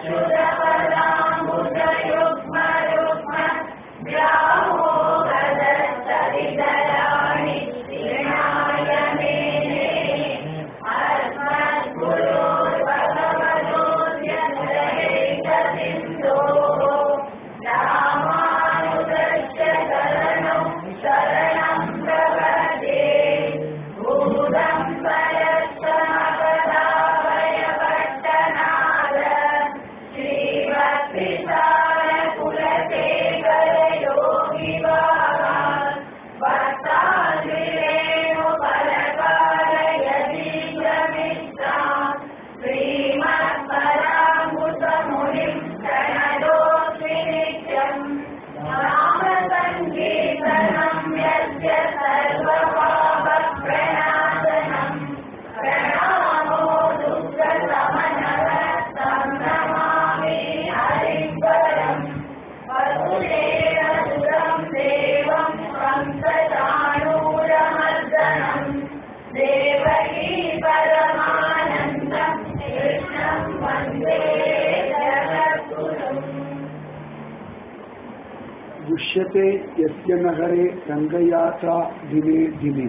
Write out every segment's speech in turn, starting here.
दृश्यते यस्य नगरे रङ्गयात्रा दिने दिने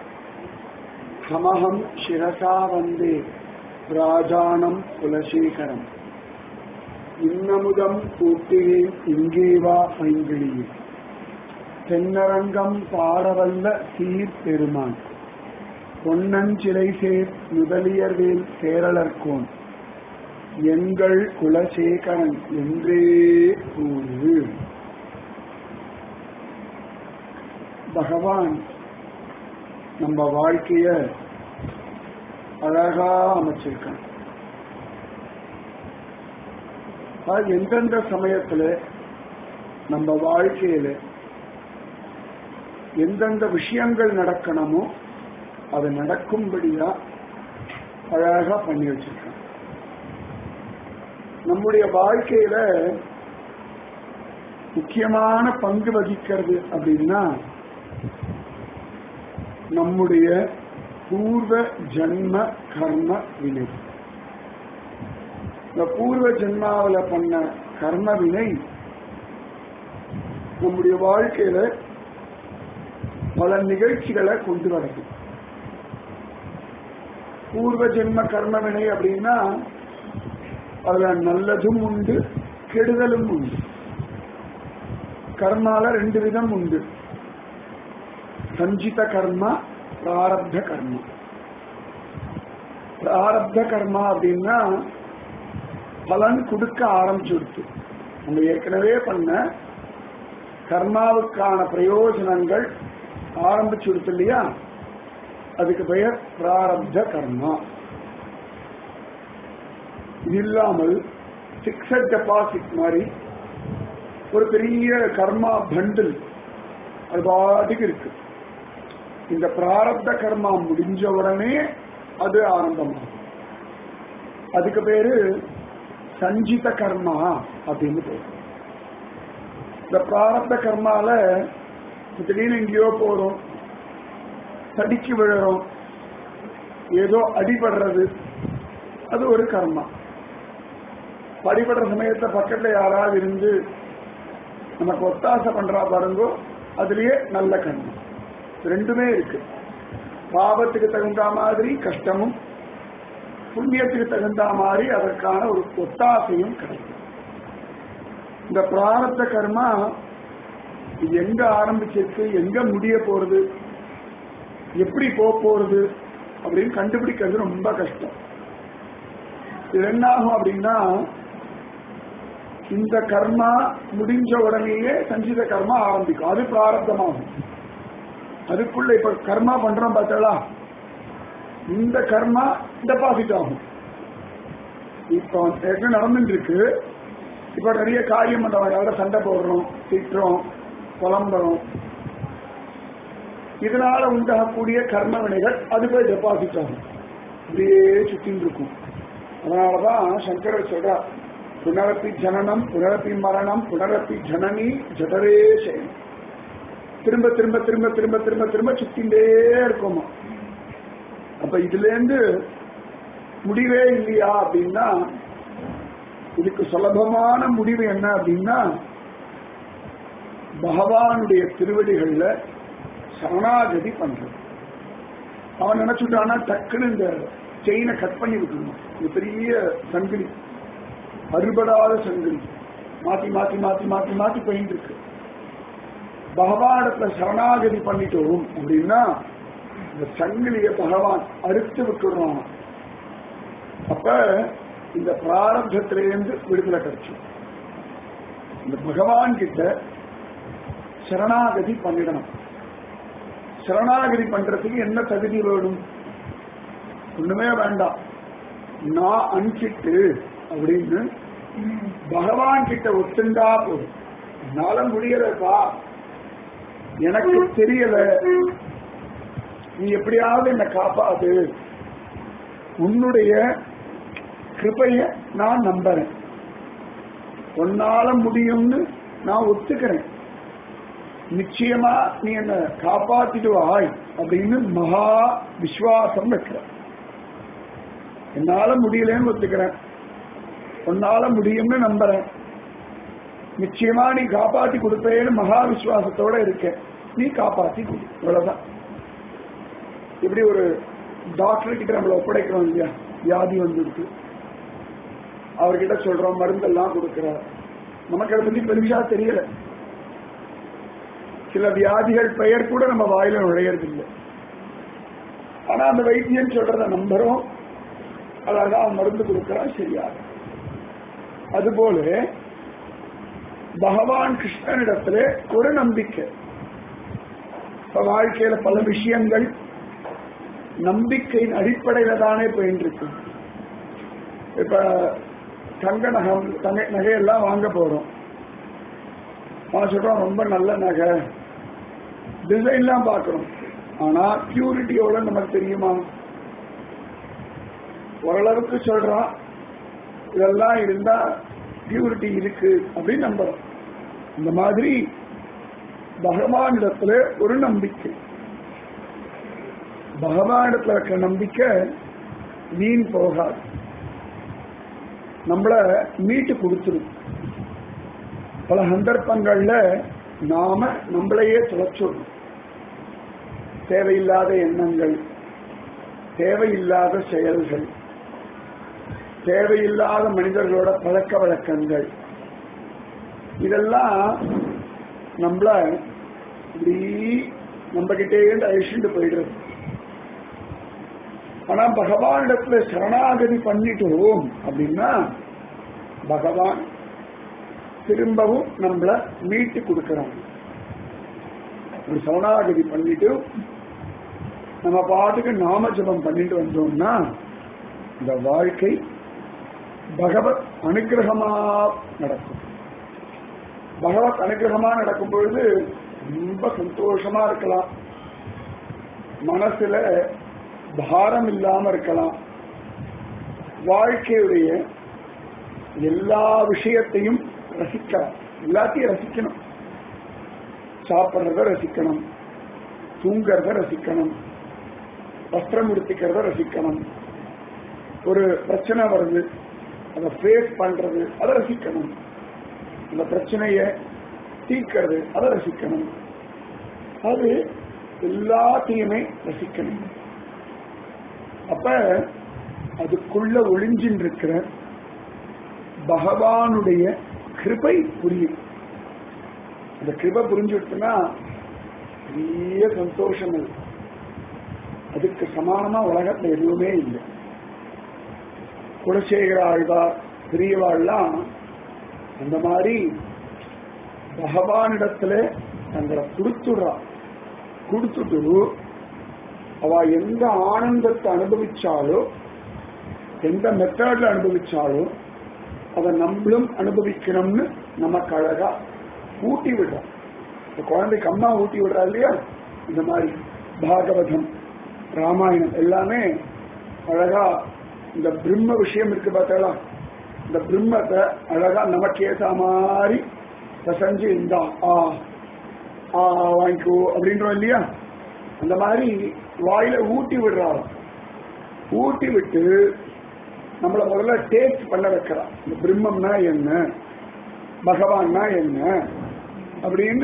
समहं शिरसा वन्दे ராஜானம் குலசேகரம் இன்னமுதம் கூட்டுவேன் இங்கேவா ஐங்கிழியே தென்னரங்கம் பாடவல்ல சீர் பெருமான் பொன்னஞ்சிலை சேர் முதலியர்வேல் கேரளர்கோன் எங்கள் குலசேகரன் என்றே கூறு பகவான் நம்ம வாழ்க்கைய அழகா அமைச்சிருக்கான் அது எந்தெந்த சமயத்துல நம்ம வாழ்க்கையில எந்தெந்த விஷயங்கள் நடக்கணுமோ அது நடக்கும்படியா அழகா பண்ணி வச்சிருக்கான் நம்முடைய வாழ்க்கையில முக்கியமான பங்கு வகிக்கிறது அப்படின்னா நம்முடைய பூர்வ ஜன்ம கர்ம வினை இந்த பூர்வ ஜென்மாவில் பண்ண கர்ம வினை நம்முடைய வாழ்க்கையில பல நிகழ்ச்சிகளை கொண்டு வருது பூர்வ ஜென்ம கர்ம வினை அப்படின்னா அதுல நல்லதும் உண்டு கெடுதலும் உண்டு கர்மால ரெண்டு விதம் உண்டு சஞ்சித கர்மா பிராரப்த கர்மா பிராரப்த கர்மா அப்படின்னா பலன் கொடுக்க ஆரம்பிச்சுடுத்து நம்ம ஏற்கனவே பண்ண கர்மாவுக்கான பிரயோஜனங்கள் ஆரம்பிச்சுடுத்து இல்லையா அதுக்கு பெயர் பிராரப்த கர்மா இது இல்லாமல் பிக்சட் டெபாசிட் மாதிரி ஒரு பெரிய கர்மா பண்டில் அது பாட்டுக்கு இருக்கு இந்த பிராரப்த கர்மா முடிஞ்ச உடனே அது ஆரம்பமாகும் அதுக்கு பேரு சஞ்சித கர்மா அப்படின்னு பேரு இந்த பிராரப்த கர்மால திடீர்னு எங்கேயோ போறோம் தடிச்சு விழுறோம் ஏதோ அடிபடுறது அது ஒரு கர்மா அடிபடுற சமயத்தை பக்கத்துல யாராவது இருந்து நமக்கு ஒத்தாசை பண்றா பாருங்கோ அதுலயே நல்ல கர்மம் ரெண்டுமே இருக்கு பாவத்துக்கு தகுந்த மாதிரி கஷ்டமும் புண்ணியத்துக்கு தகுந்த மாதிரி அதற்கான ஒரு ஒத்தாசையும் கிடைக்கும் இந்த பிராரத்த கர்மா இது எங்க ஆரம்பிச்சிருக்கு எங்க முடிய போறது எப்படி போக போறது அப்படின்னு கண்டுபிடிக்கிறது ரொம்ப கஷ்டம் இது என்ன ஆகும் அப்படின்னா இந்த கர்மா முடிஞ்ச உடனேயே சஞ்சித கர்மா ஆரம்பிக்கும் அது பிராரப்தமாகும் அதுக்குள்ள இப்ப கர்மா பண்றோம் பார்த்தா இந்த கர்மா டெபாசிட் ஆகும் இப்போ ஏற்கனவே நடந்துட்டு இருக்கு இப்ப நிறைய காரியம் பண்றோம் யாரோட சண்டை போடுறோம் திட்டுறோம் புலம்புறோம் இதனால உண்டாகக்கூடிய கர்ம வினைகள் அது போய் டெபாசிட் ஆகும் இப்படியே சுத்தின்னு இருக்கும் அதனாலதான் சங்கரர் சொல்றார் புனரப்பி ஜனனம் புனரப்பி மரணம் புனரப்பி ஜனனி ஜடரே செய்யும் திரும்ப திரும்ப திரும்ப திரும்ப திரும்ப திரும்ப சுத்திண்டே இருக்கோமா அப்ப இதுல இருந்து முடிவே இல்லையா அப்படின்னா இதுக்கு சுலபமான முடிவு என்ன அப்படின்னா பகவானுடைய திருவடிகள்ல சரணாகதி பண்றது அவன் நினைச்சுட்டானா டக்குன்னு இந்த செயினை கட் பண்ணி விட்டுருணும் இது பெரிய சங்கிலி அறுபடாத சங்கிலி மாத்தி மாத்தி மாத்தி மாத்தி மாத்தி போயிட்டு இருக்கு பகவானத்துல சரணாகதி பண்ணிட்டோம் அப்படின்னா இந்த சங்கிலிய பகவான் அறுத்து விட்டுடுறான் அப்ப இந்த பிராரப்தத்திலிருந்து விடுதலை கிடைச்சு இந்த பகவான் கிட்ட சரணாகதி பண்ணிடணும் சரணாகதி பண்றதுக்கு என்ன தகுதி வேணும் ஒண்ணுமே வேண்டாம் நான் அனுப்பிட்டு அப்படின்னு பகவான் கிட்ட ஒத்துண்டா போதும் என்னால முடியலப்பா எனக்கு தெரியல நீ எப்படியாவது என்ன காப்பாது உன்னுடைய கிருபைய நான் நம்புறேன் உன்னால முடியும்னு நான் ஒத்துக்கிறேன் நிச்சயமா நீ என்ன காப்பாத்திடுவாய் அப்படின்னு மகா விசுவாசம் வைக்கிற என்னால முடியலன்னு ஒத்துக்கிறேன் உன்னால முடியும்னு நம்புறேன் நிச்சயமா நீ காப்பாத்தி கொடுப்பேன்னு மகா விசுவாசத்தோட இருக்க நீ காப்பாத்தி கொடு இவ்வளவுதான் இப்படி ஒரு டாக்டர் கிட்ட நம்மள ஒப்படைக்கிறோம் இல்லையா வியாதி வந்துருக்கு அவர்கிட்ட சொல்றோம் மருந்தெல்லாம் கொடுக்கிறார் நமக்கு அதை பத்தி பெருசா தெரியல சில வியாதிகள் பெயர் கூட நம்ம வாயில நுழையறது இல்லை ஆனா அந்த வைத்தியன் சொல்றத நம்புறோம் அழகா மருந்து கொடுக்கிறான் சரியா அதுபோல பகவான் கிருஷ்ணனிடத்துல ஒரு நம்பிக்கை இப்ப வாழ்க்கையில பல விஷயங்கள் நம்பிக்கையின் அடிப்படையில தானே போயிட்டு இருக்கு இப்ப தங்க நகம் தங்க நகையெல்லாம் வாங்க போறோம் நான் சொல்றோம் ரொம்ப நல்ல நகை டிசைன்லாம் பார்க்கணும் ஆனா பியூரிட்டியோட நமக்கு தெரியுமா ஓரளவுக்கு சொல்றான் இதெல்லாம் இருந்தா பியூரிட்டி இருக்கு அப்படின்னு நம்புறோம் இந்த மாதிரி பகவானிடத்துல ஒரு நம்பிக்கை பகவானிடத்துல இருக்கிற நம்பிக்கை வீண் போகாது நம்மள மீட்டு கொடுத்துரும் பல சந்தர்ப்பங்கள்ல நாம நம்மளையே தொலைச்சிடணும் தேவையில்லாத எண்ணங்கள் தேவையில்லாத செயல்கள் தேவையில்லாத மனிதர்களோட பழக்க வழக்கங்கள் இதெல்லாம் நம்மள இப்படி நம்ம கிட்டே அழிச்சுட்டு போயிடுறது ஆனா பகவானிடத்துல சரணாகதி பண்ணிட்டோம் அப்படின்னா பகவான் திரும்பவும் நம்மள மீட்டு கொடுக்கறாங்க ஒரு சரணாகதி பண்ணிட்டு நம்ம பாட்டுக்கு நாம ஜபம் பண்ணிட்டு வந்தோம்னா இந்த வாழ்க்கை பகவத் அனுகிரகமா நடக்கும் பகவத் அனுகிரகமா நடக்கும் பொழுது ரொம்ப சந்தோஷமா இருக்கலாம் மனசுல பாரம் இல்லாம இருக்கலாம் வாழ்க்கையுடைய எல்லா விஷயத்தையும் ரசிக்கலாம் எல்லாத்தையும் ரசிக்கணும் சாப்பிட்றத ரசிக்கணும் தூங்கறத ரசிக்கணும் வஸ்திரம் உடுத்திக்கிறத ரசிக்கணும் ஒரு பிரச்சனை வருது அதை ஃபேஸ் பண்றது அதை ரசிக்கணும் அந்த பிரச்சனைய தீர்க்கிறது அதை ரசிக்கணும் அது எல்லாத்தையுமே ரசிக்கணும் அப்ப அதுக்குள்ள ஒளிஞ்சின் இருக்கிற பகவானுடைய கிருபை புரியும் அந்த கிருபை புரிஞ்சுட்டுனா பெரிய சந்தோஷம் அது அதுக்கு சமானமா உலகத்துல எதுவுமே இல்லை குலசேகர ஆழ்வார் பெரியவாள்லாம் அந்த மாதிரி பகவானிடத்துல தங்களை கொடுத்துடுறா கொடுத்துட்டு அவ எந்த ஆனந்தத்தை அனுபவிச்சாலோ எந்த மெத்தட்ல அனுபவிச்சாலோ அதை நம்மளும் அனுபவிக்கணும்னு நமக்கு அழகா ஊட்டி விடுறா இந்த குழந்தைக்கு அம்மா ஊட்டி விடுறா இல்லையா இந்த மாதிரி பாகவதம் ராமாயணம் எல்லாமே அழகா இந்த பிரம்ம விஷயம் இருக்கு பார்த்தா இந்த பிரம்மத்தை அழகா நமக்கு ஏத்த மாதிரி பசஞ்சு இந்தா ஆ ஆ வாங்கிக்கோ அப்படின்றோம் இல்லையா அந்த மாதிரி வாயில ஊட்டி விடுறாள் ஊட்டி விட்டு நம்மள முதல்ல டேஸ்ட் பண்ண வைக்கிறான் இந்த பிரம்மம்னா என்ன பகவான்னா என்ன அப்படின்னு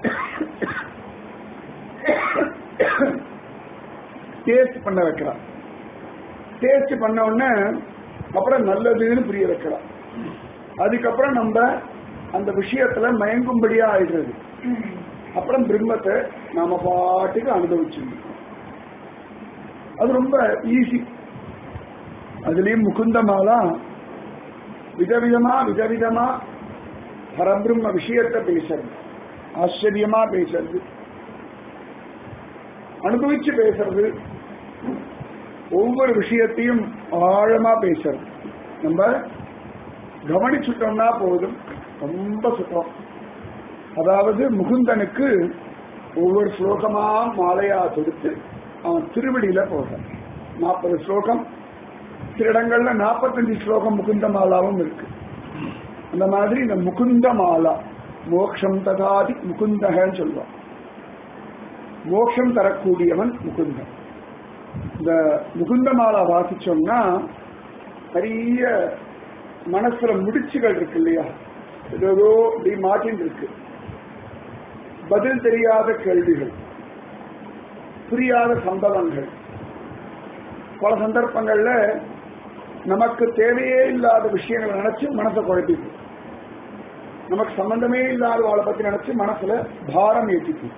டேஸ்ட் பண்ண வைக்கிறான் டேஸ்ட் பண்ண உடனே அப்புறம் நல்லதுன்னு புரிய வைக்கிறான் அதுக்கப்புறம் நம்ம அந்த விஷயத்துல மயங்கும்படியா ஆயிடுறது அப்புறம் பிரம்மத்தை நாம பாட்டுக்கு அனுபவிச்சிருக்கோம் அது ரொம்ப ஈஸி அதுலயும் முகுந்தமாலா விதவிதமா விதவிதமா பரபிரம்ம விஷயத்தை பேசுறது ஆச்சரியமா பேசுறது அனுபவிச்சு பேசுறது ஒவ்வொரு விஷயத்தையும் ஆழமா பேசுறது நம்ம கவனிச்சுட்டோம்னா போதும் ரொம்ப சுத்தம் அதாவது முகுந்தனுக்கு ஒவ்வொரு ஸ்லோகமா மாலையா தொடுத்து அவன் திருவடியில போடுறான் நாற்பது ஸ்லோகம் சில இடங்கள்ல நாற்பத்தஞ்சு ஸ்லோகம் முகுந்த மாலாவும் இருக்கு அந்த மாதிரி இந்த முகுந்த மாலா மோக்ஷம் ததாதி முகுந்தகன்னு சொல்லுவான் மோக்ஷம் தரக்கூடியவன் முகுந்தன் இந்த முகுந்த மாலா வாசிச்சோம்னா நிறைய மனசுல முடிச்சுகள் இருக்கு இல்லையா ஏதோ இப்படி மாட்டின் இருக்கு பதில் தெரியாத கேள்விகள் புரியாத சம்பவங்கள் பல சந்தர்ப்பங்கள்ல நமக்கு தேவையே இல்லாத விஷயங்களை நினைச்சு மனசை குழப்பிக்கும் நமக்கு சம்பந்தமே இல்லாத வாழை பத்தி நினைச்சு மனசுல பாரம் ஏற்றிக்கும்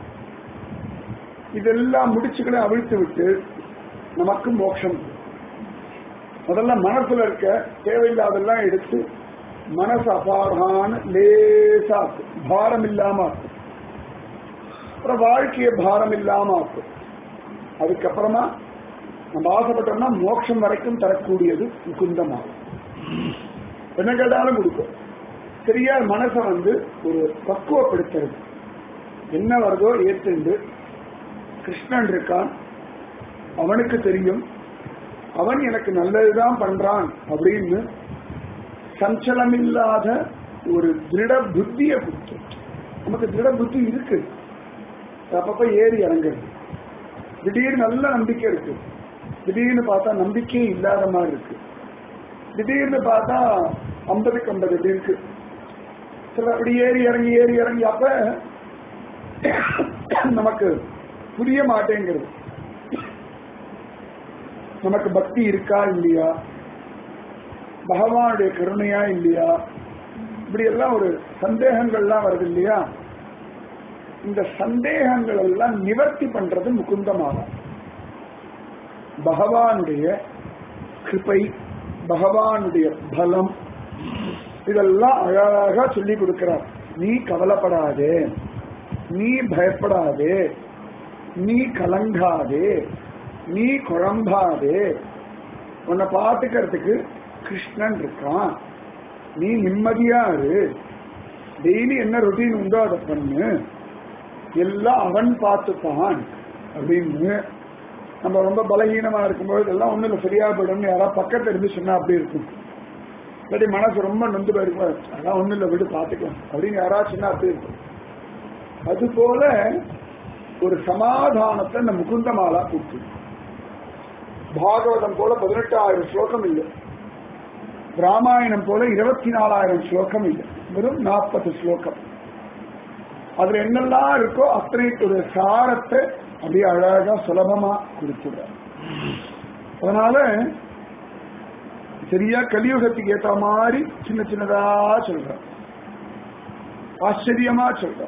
இதெல்லாம் முடிச்சுகளை அவிழ்த்து விட்டு நமக்கு மோட்சம் முதல்ல மனசுல இருக்க தேவையில்லாதெல்லாம் எடுத்து மனசு அபாரமான லேசா ஆக்கும். பாரம் இல்லாம ஆக்கும் அப்புறம் வாழ்க்கைய பாரம் இல்லாம ஆக்கும் அதுக்கப்புறமா நம்ம ஆசைப்பட்டோம்னா மோட்சம் வரைக்கும் தரக்கூடியது முகுந்தமாகும் என்ன கேட்டாலும் கொடுக்கும் சரியா மனசை வந்து ஒரு பக்குவப்படுத்துறது என்ன வருதோ ஏத்துண்டு கிருஷ்ணன் இருக்கான் அவனுக்கு தெரியும் அவன் எனக்கு நல்லதுதான் பண்றான் அப்படின்னு சஞ்சலமில்லாத ஒரு திருட புத்தியை கொடுத்து நமக்கு திருட புத்தி இருக்கு அப்பப்ப ஏறி இறங்குறது திடீர்னு நல்ல நம்பிக்கை இருக்கு திடீர்னு பார்த்தா நம்பிக்கையே இல்லாத மாதிரி இருக்கு திடீர்னு பார்த்தா ஐம்பதுக்கு ஐம்பது இப்படி இருக்கு சில அப்படி ஏறி இறங்கி ஏறி இறங்கி அப்ப நமக்கு புரிய மாட்டேங்கிறது நமக்கு பக்தி இருக்கா இல்லையா பகவானுடைய கருணையா இல்லையா இப்படி எல்லாம் ஒரு சந்தேகங்கள்லாம் வருது இல்லையா இந்த சந்தேகங்கள் எல்லாம் நிவர்த்தி பண்றது முகுந்தமாகும் பகவானுடைய கிருபை பகவானுடைய பலம் இதெல்லாம் அழகா சொல்லி கொடுக்கிறார் நீ கவலைப்படாதே நீ பயப்படாதே நீ கலங்காதே நீ குழம்பாதே உன்னை பார்த்துக்கிறதுக்கு கிருஷ்ணன் இருக்கான் நீ நிம்மதியா இரு டெய்லி என்ன ரொட்டீன் உண்டோ அதை பண்ணு எல்லாம் அவன் பார்த்துப்பான் அப்படின்னு நம்ம ரொம்ப பலகீனமா இருக்கும்போது இதெல்லாம் ஒண்ணும் இல்லை சரியா போயிடும்னு யாராவது பக்கத்துல இருந்து சொன்னா அப்படி இருக்கும் இல்லாட்டி மனசு ரொம்ப நொந்து போயிருக்கும் அதெல்லாம் ஒண்ணும் இல்லை விட்டு பார்த்துக்கலாம் அப்படின்னு யாராவது சொன்னா அப்படி இருக்கும் அது போல ஒரு சமாதானத்தை இந்த முகுந்தமாலா கூட்டு பாகவதம் போல பதினெட்டாயிரம் ஸ்லோகம் இல்லை ராமாயணம் போல இருபத்தி நாலாயிரம் ஸ்லோகம் இல்லை வெறும் நாற்பது ஸ்லோகம் அதுல என்னெல்லாம் இருக்கோ அத்தனை ஒரு சாரத்தை அப்படியே அழகா சுலபமா கொடுத்துடுறார் அதனால சரியா கலியுகத்துக்கு ஏத்த மாதிரி சின்ன சின்னதா சொல்ற ஆச்சரியமா சொல்ற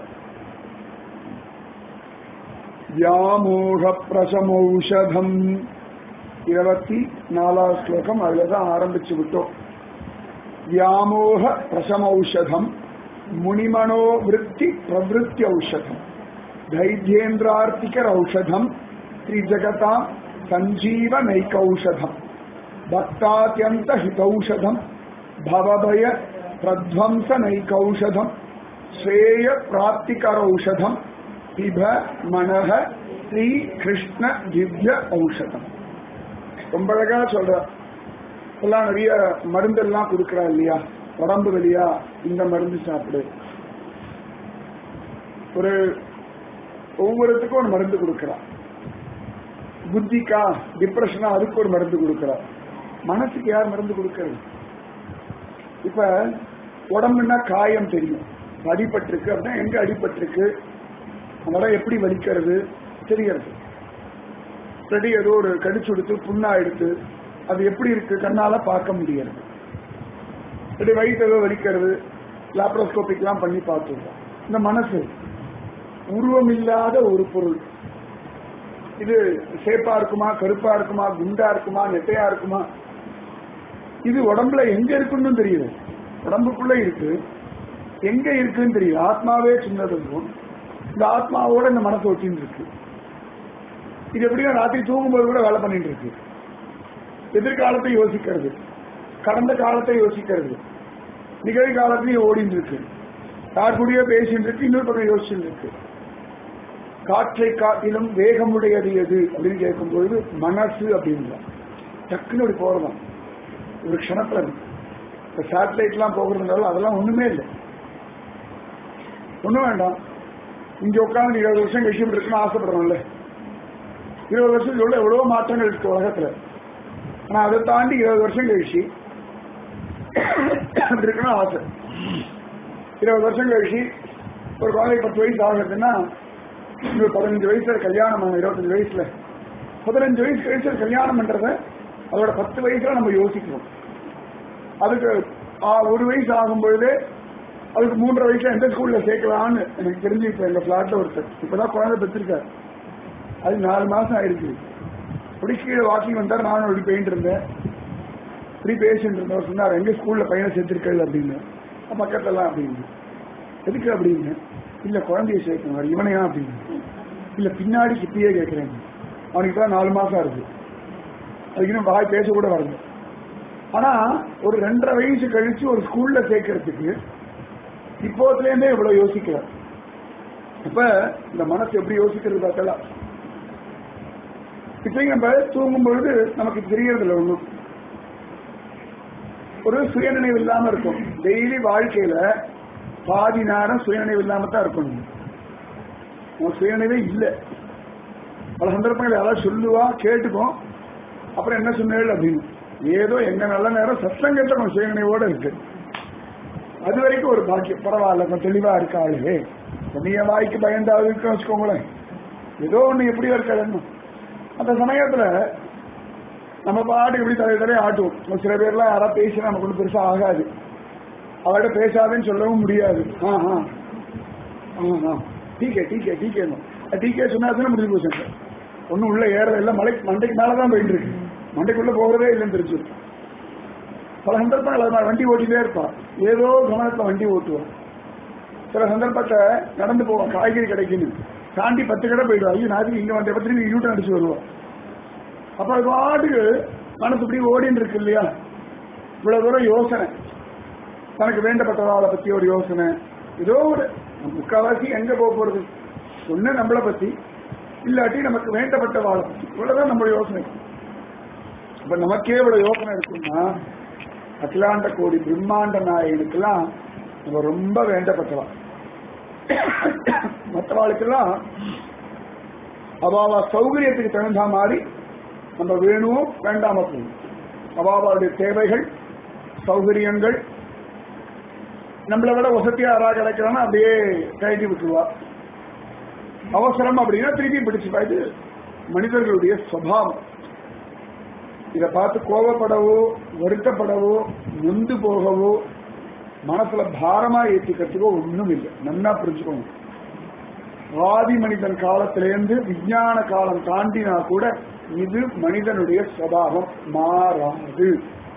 வியாமோக பிரசமௌஷதம் இருபத்தி நாலாவது ஸ்லோகம் அதுலதான் ஆரம்பிச்சு விட்டோம் வியாமோக பிரசமௌஷதம் முனிமனோ விருத்தி பிரவருத்தி ஔஷதம் தைத்யேந்திரார்த்திகர் ஔஷதம் ஸ்ரீஜகதா சஞ்சீவ நைகௌஷதம் பக்தாத்யந்த ஹிதௌஷதம் பவபய பிரத்வம்ச நைகௌஷதம் ஸ்ரேய பிராப்திகரௌஷதம் பிப மனக ஸ்ரீ கிருஷ்ண திவ்ய ஔஷதம் ரொம்ப அழகா சொல்ற எல்லாம் நிறைய மருந்தெல்லாம் கொடுக்கறா இல்லையா உடம்பு வலியா இந்த மருந்து சாப்பிடு ஒரு ஒவ்வொருத்துக்கும் ஒரு மருந்து கொடுக்கறா புத்திக்கா டிப்ரெஷனா அதுக்கு ஒரு மருந்து கொடுக்கறா மனசுக்கு யார் மருந்து கொடுக்கறது இப்ப உடம்புன்னா காயம் தெரியும் அடிபட்டிருக்கு அப்படின்னா எங்க அடிபட்டிருக்கு அந்த எப்படி வலிக்கிறது தெரியறது செடி ஏதோ ஒரு கடிச்சு கொடுத்து புண்ணா எடுத்து அது எப்படி இருக்கு கண்ணால பார்க்க முடியாது இப்படி வயிற்று ஏதோ வலிக்கிறது லாப்ரோஸ்கோபிக்லாம் பண்ணி பார்த்துருக்கோம் இந்த மனசு உருவம் இல்லாத ஒரு பொருள் இது சேப்பா இருக்குமா கருப்பா இருக்குமா குண்டா இருக்குமா நெட்டையா இருக்குமா இது உடம்புல எங்க இருக்குன்னு தெரியுது உடம்புக்குள்ள இருக்கு எங்க இருக்குன்னு தெரியுது ஆத்மாவே சின்னதுக்கும் இந்த ஆத்மாவோட இந்த மனசு ஒட்டின்னு இருக்கு இது எப்படியோ ராத்திரி தூங்கும்போது கூட வேலை பண்ணிட்டு இருக்கு எதிர்காலத்தை யோசிக்கிறது கடந்த காலத்தை யோசிக்கிறது நிகழ்காலத்தையும் ஓடிட்டு இருக்கு யார் கூடயோ பேசிட்டு இருக்கு இன்னொரு பக்கம் யோசிச்சுட்டு இருக்கு காற்றை காட்டிலும் வேகமுடையது எது அப்படின்னு கேட்கும்பொழுது மனசு அப்படின்ற டக்குன்னு அப்படி போறதான் ஒரு க்ஷணத்துல இப்ப சேட்டலைட் எல்லாம் போகிறதுனால அதெல்லாம் ஒண்ணுமே இல்லை ஒண்ணும் வேண்டாம் இங்க உட்காந்து இருபது வருஷம் கழிச்சு இப்படி இருக்குன்னு ஆசைப்படுறோம்ல இருபது வருஷம் உள்ள எவ்வளவோ மாற்றங்கள் இருக்கு உலகத்துல ஆனா அதை தாண்டி இருபது வருஷம் கழிச்சு அப்படி இருக்கணும் ஆசை இருபது வருஷம் கழிச்சு ஒரு குழந்தை பத்து வயசு ஆகுதுன்னா இன்னொரு பதினஞ்சு வயசுல கல்யாணம் ஆகும் இருபத்தஞ்சு வயசுல பதினஞ்சு வயசு கழிச்சு கல்யாணம் பண்றத அதோட பத்து வயசுல நம்ம யோசிக்கிறோம் அதுக்கு ஆ, ஒரு வயசு ஆகும் பொழுது அதுக்கு மூன்றரை வயசுல எந்த ஸ்கூல்ல சேர்க்கலாம்னு எனக்கு தெரிஞ்சு இப்ப எங்க பிளாட்ல ஒருத்தர் இப்பதான் குழந்தை பெற்றிருக்காரு அது நாலு மாசம் ஆயிருக்கு இப்படி கீழே வாக்கிங் வந்தார் நானும் அப்படி போயிட்டு இருந்தேன் இப்படி பேசிட்டு இருந்தவர் சொன்னார் எங்க ஸ்கூல்ல பையனை சேர்த்திருக்கள் அப்படின்னு பக்கத்துலாம் அப்படின்னு எதுக்கு அப்படின்னு இல்ல குழந்தைய சேர்க்கணும் இவனையா அப்படின்னு இல்ல பின்னாடி இப்பயே கேட்கிறேன் அவனுக்கு தான் நாலு மாசம் இருக்கு அதுக்கு இன்னும் வாய் பேச கூட வரல ஆனா ஒரு ரெண்டரை வயசு கழிச்சு ஒரு ஸ்கூல்ல சேர்க்கறதுக்கு இப்போதுல இருந்தே இவ்வளவு யோசிக்கிறார் இப்ப இந்த மனசு எப்படி யோசிக்கிறது பார்த்தலாம் இப்ப நம்ம தூங்கும் பொழுது நமக்கு தெரியறது இல்லை ஒண்ணும் ஒரு சுயநினைவு இல்லாம இருக்கும் டெய்லி வாழ்க்கையில பாதி நேரம் சுயநினைவு இல்லாம தான் இருக்கணும் உன் சுயநினைவே இல்லை பல சந்தர்ப்பங்கள் யாராவது சொல்லுவா கேட்டுக்கும் அப்புறம் என்ன சொன்னேள் அப்படின்னு ஏதோ எங்க நல்ல நேரம் சத்சங்கத்துல நம்ம சுயநினைவோட இருக்கு அது வரைக்கும் ஒரு பாக்கியம் பரவாயில்ல கொஞ்சம் தெளிவா இருக்காளே நீ வாய்க்கு பயந்தாவது இருக்குன்னு வச்சுக்கோங்களேன் ஏதோ ஒண்ணு எப்படியோ இருக்காதுன்னு அந்த சமயத்துல நம்ம பாட்டுக்கு இப்படி தலைய தலைய ஆட்டுவோம் ஒரு சில பேர்லாம் யாராவது பேசினா நமக்கு ஒன்றும் பெருசா ஆகாது அவர்கிட்ட பேசாதேன்னு சொல்லவும் முடியாது ஆ ஆ ஆ டீக்கே டீக்கே டீக்கே டீக்கே சொன்னா தானே முடிஞ்சு போச்சு ஒன்றும் உள்ள ஏறல இல்லை மலை மண்டைக்கு மேலதான் போயிட்டு இருக்கு மண்டைக்குள்ள போகிறதே இல்லைன்னு தெரிஞ்சு பல சந்தர்ப்பங்கள் அது மாதிரி வண்டி ஓட்டிட்டே இருப்பா ஏதோ கவனத்துல வண்டி ஓட்டுவான் சில சந்தர்ப்பத்தை நடந்து போவான் காய்கறி கிடைக்குன்னு தாண்டி பத்து கடை போயிடுவா ஐயோ நாளைக்கு இங்க வந்த திரும்பி யூட்டன் அடிச்சு வருவான் அப்ப அது பாட்டுக்கு மனசு இப்படி ஓடின்னு இருக்கு இல்லையா இவ்வளவு தூரம் யோசனை தனக்கு வேண்டப்பட்டவாளை பத்தி ஒரு யோசனை ஏதோ ஒரு முக்காவாசி எங்க போக போறது ஒண்ணு நம்மளை பத்தி இல்லாட்டி நமக்கு வேண்டப்பட்ட வாழை பத்தி இவ்வளவுதான் நம்ம யோசனை இப்ப நமக்கே இவ்வளவு யோசனை இருக்குன்னா அகிலாண்ட கோடி பிரம்மாண்ட நாயகனுக்கெல்லாம் நம்ம ரொம்ப வேண்டப்பட்டவா மற்றவாளுக்கெல்லாம் அவாவா சௌகரியத்துக்கு தகுந்த மாதிரி நம்ம வேணுமோ வேண்டாம போகும் அவாவாவுடைய தேவைகள் சௌகரியங்கள் நம்மளை விட வசதியா யாராவது கிடைக்கிறான்னா அப்படியே கழட்டி விட்டுருவா அவசரம் அப்படின்னா திருப்பி பிடிச்சுப்பா இது மனிதர்களுடைய சுவாவம் இதை பார்த்து கோபப்படவோ வருத்தப்படவோ நொந்து போகவோ மனசுல பாரமா ஏற்றிக்கிறதுக்கோ ஒண்ணும் இல்லை நன்னா புரிஞ்சுக்கோங்க ஆதி மனிதன் காலத்திலேருந்து விஞ்ஞான காலம் தாண்டினா கூட இது மனிதனுடைய சுவாவம் மாறாது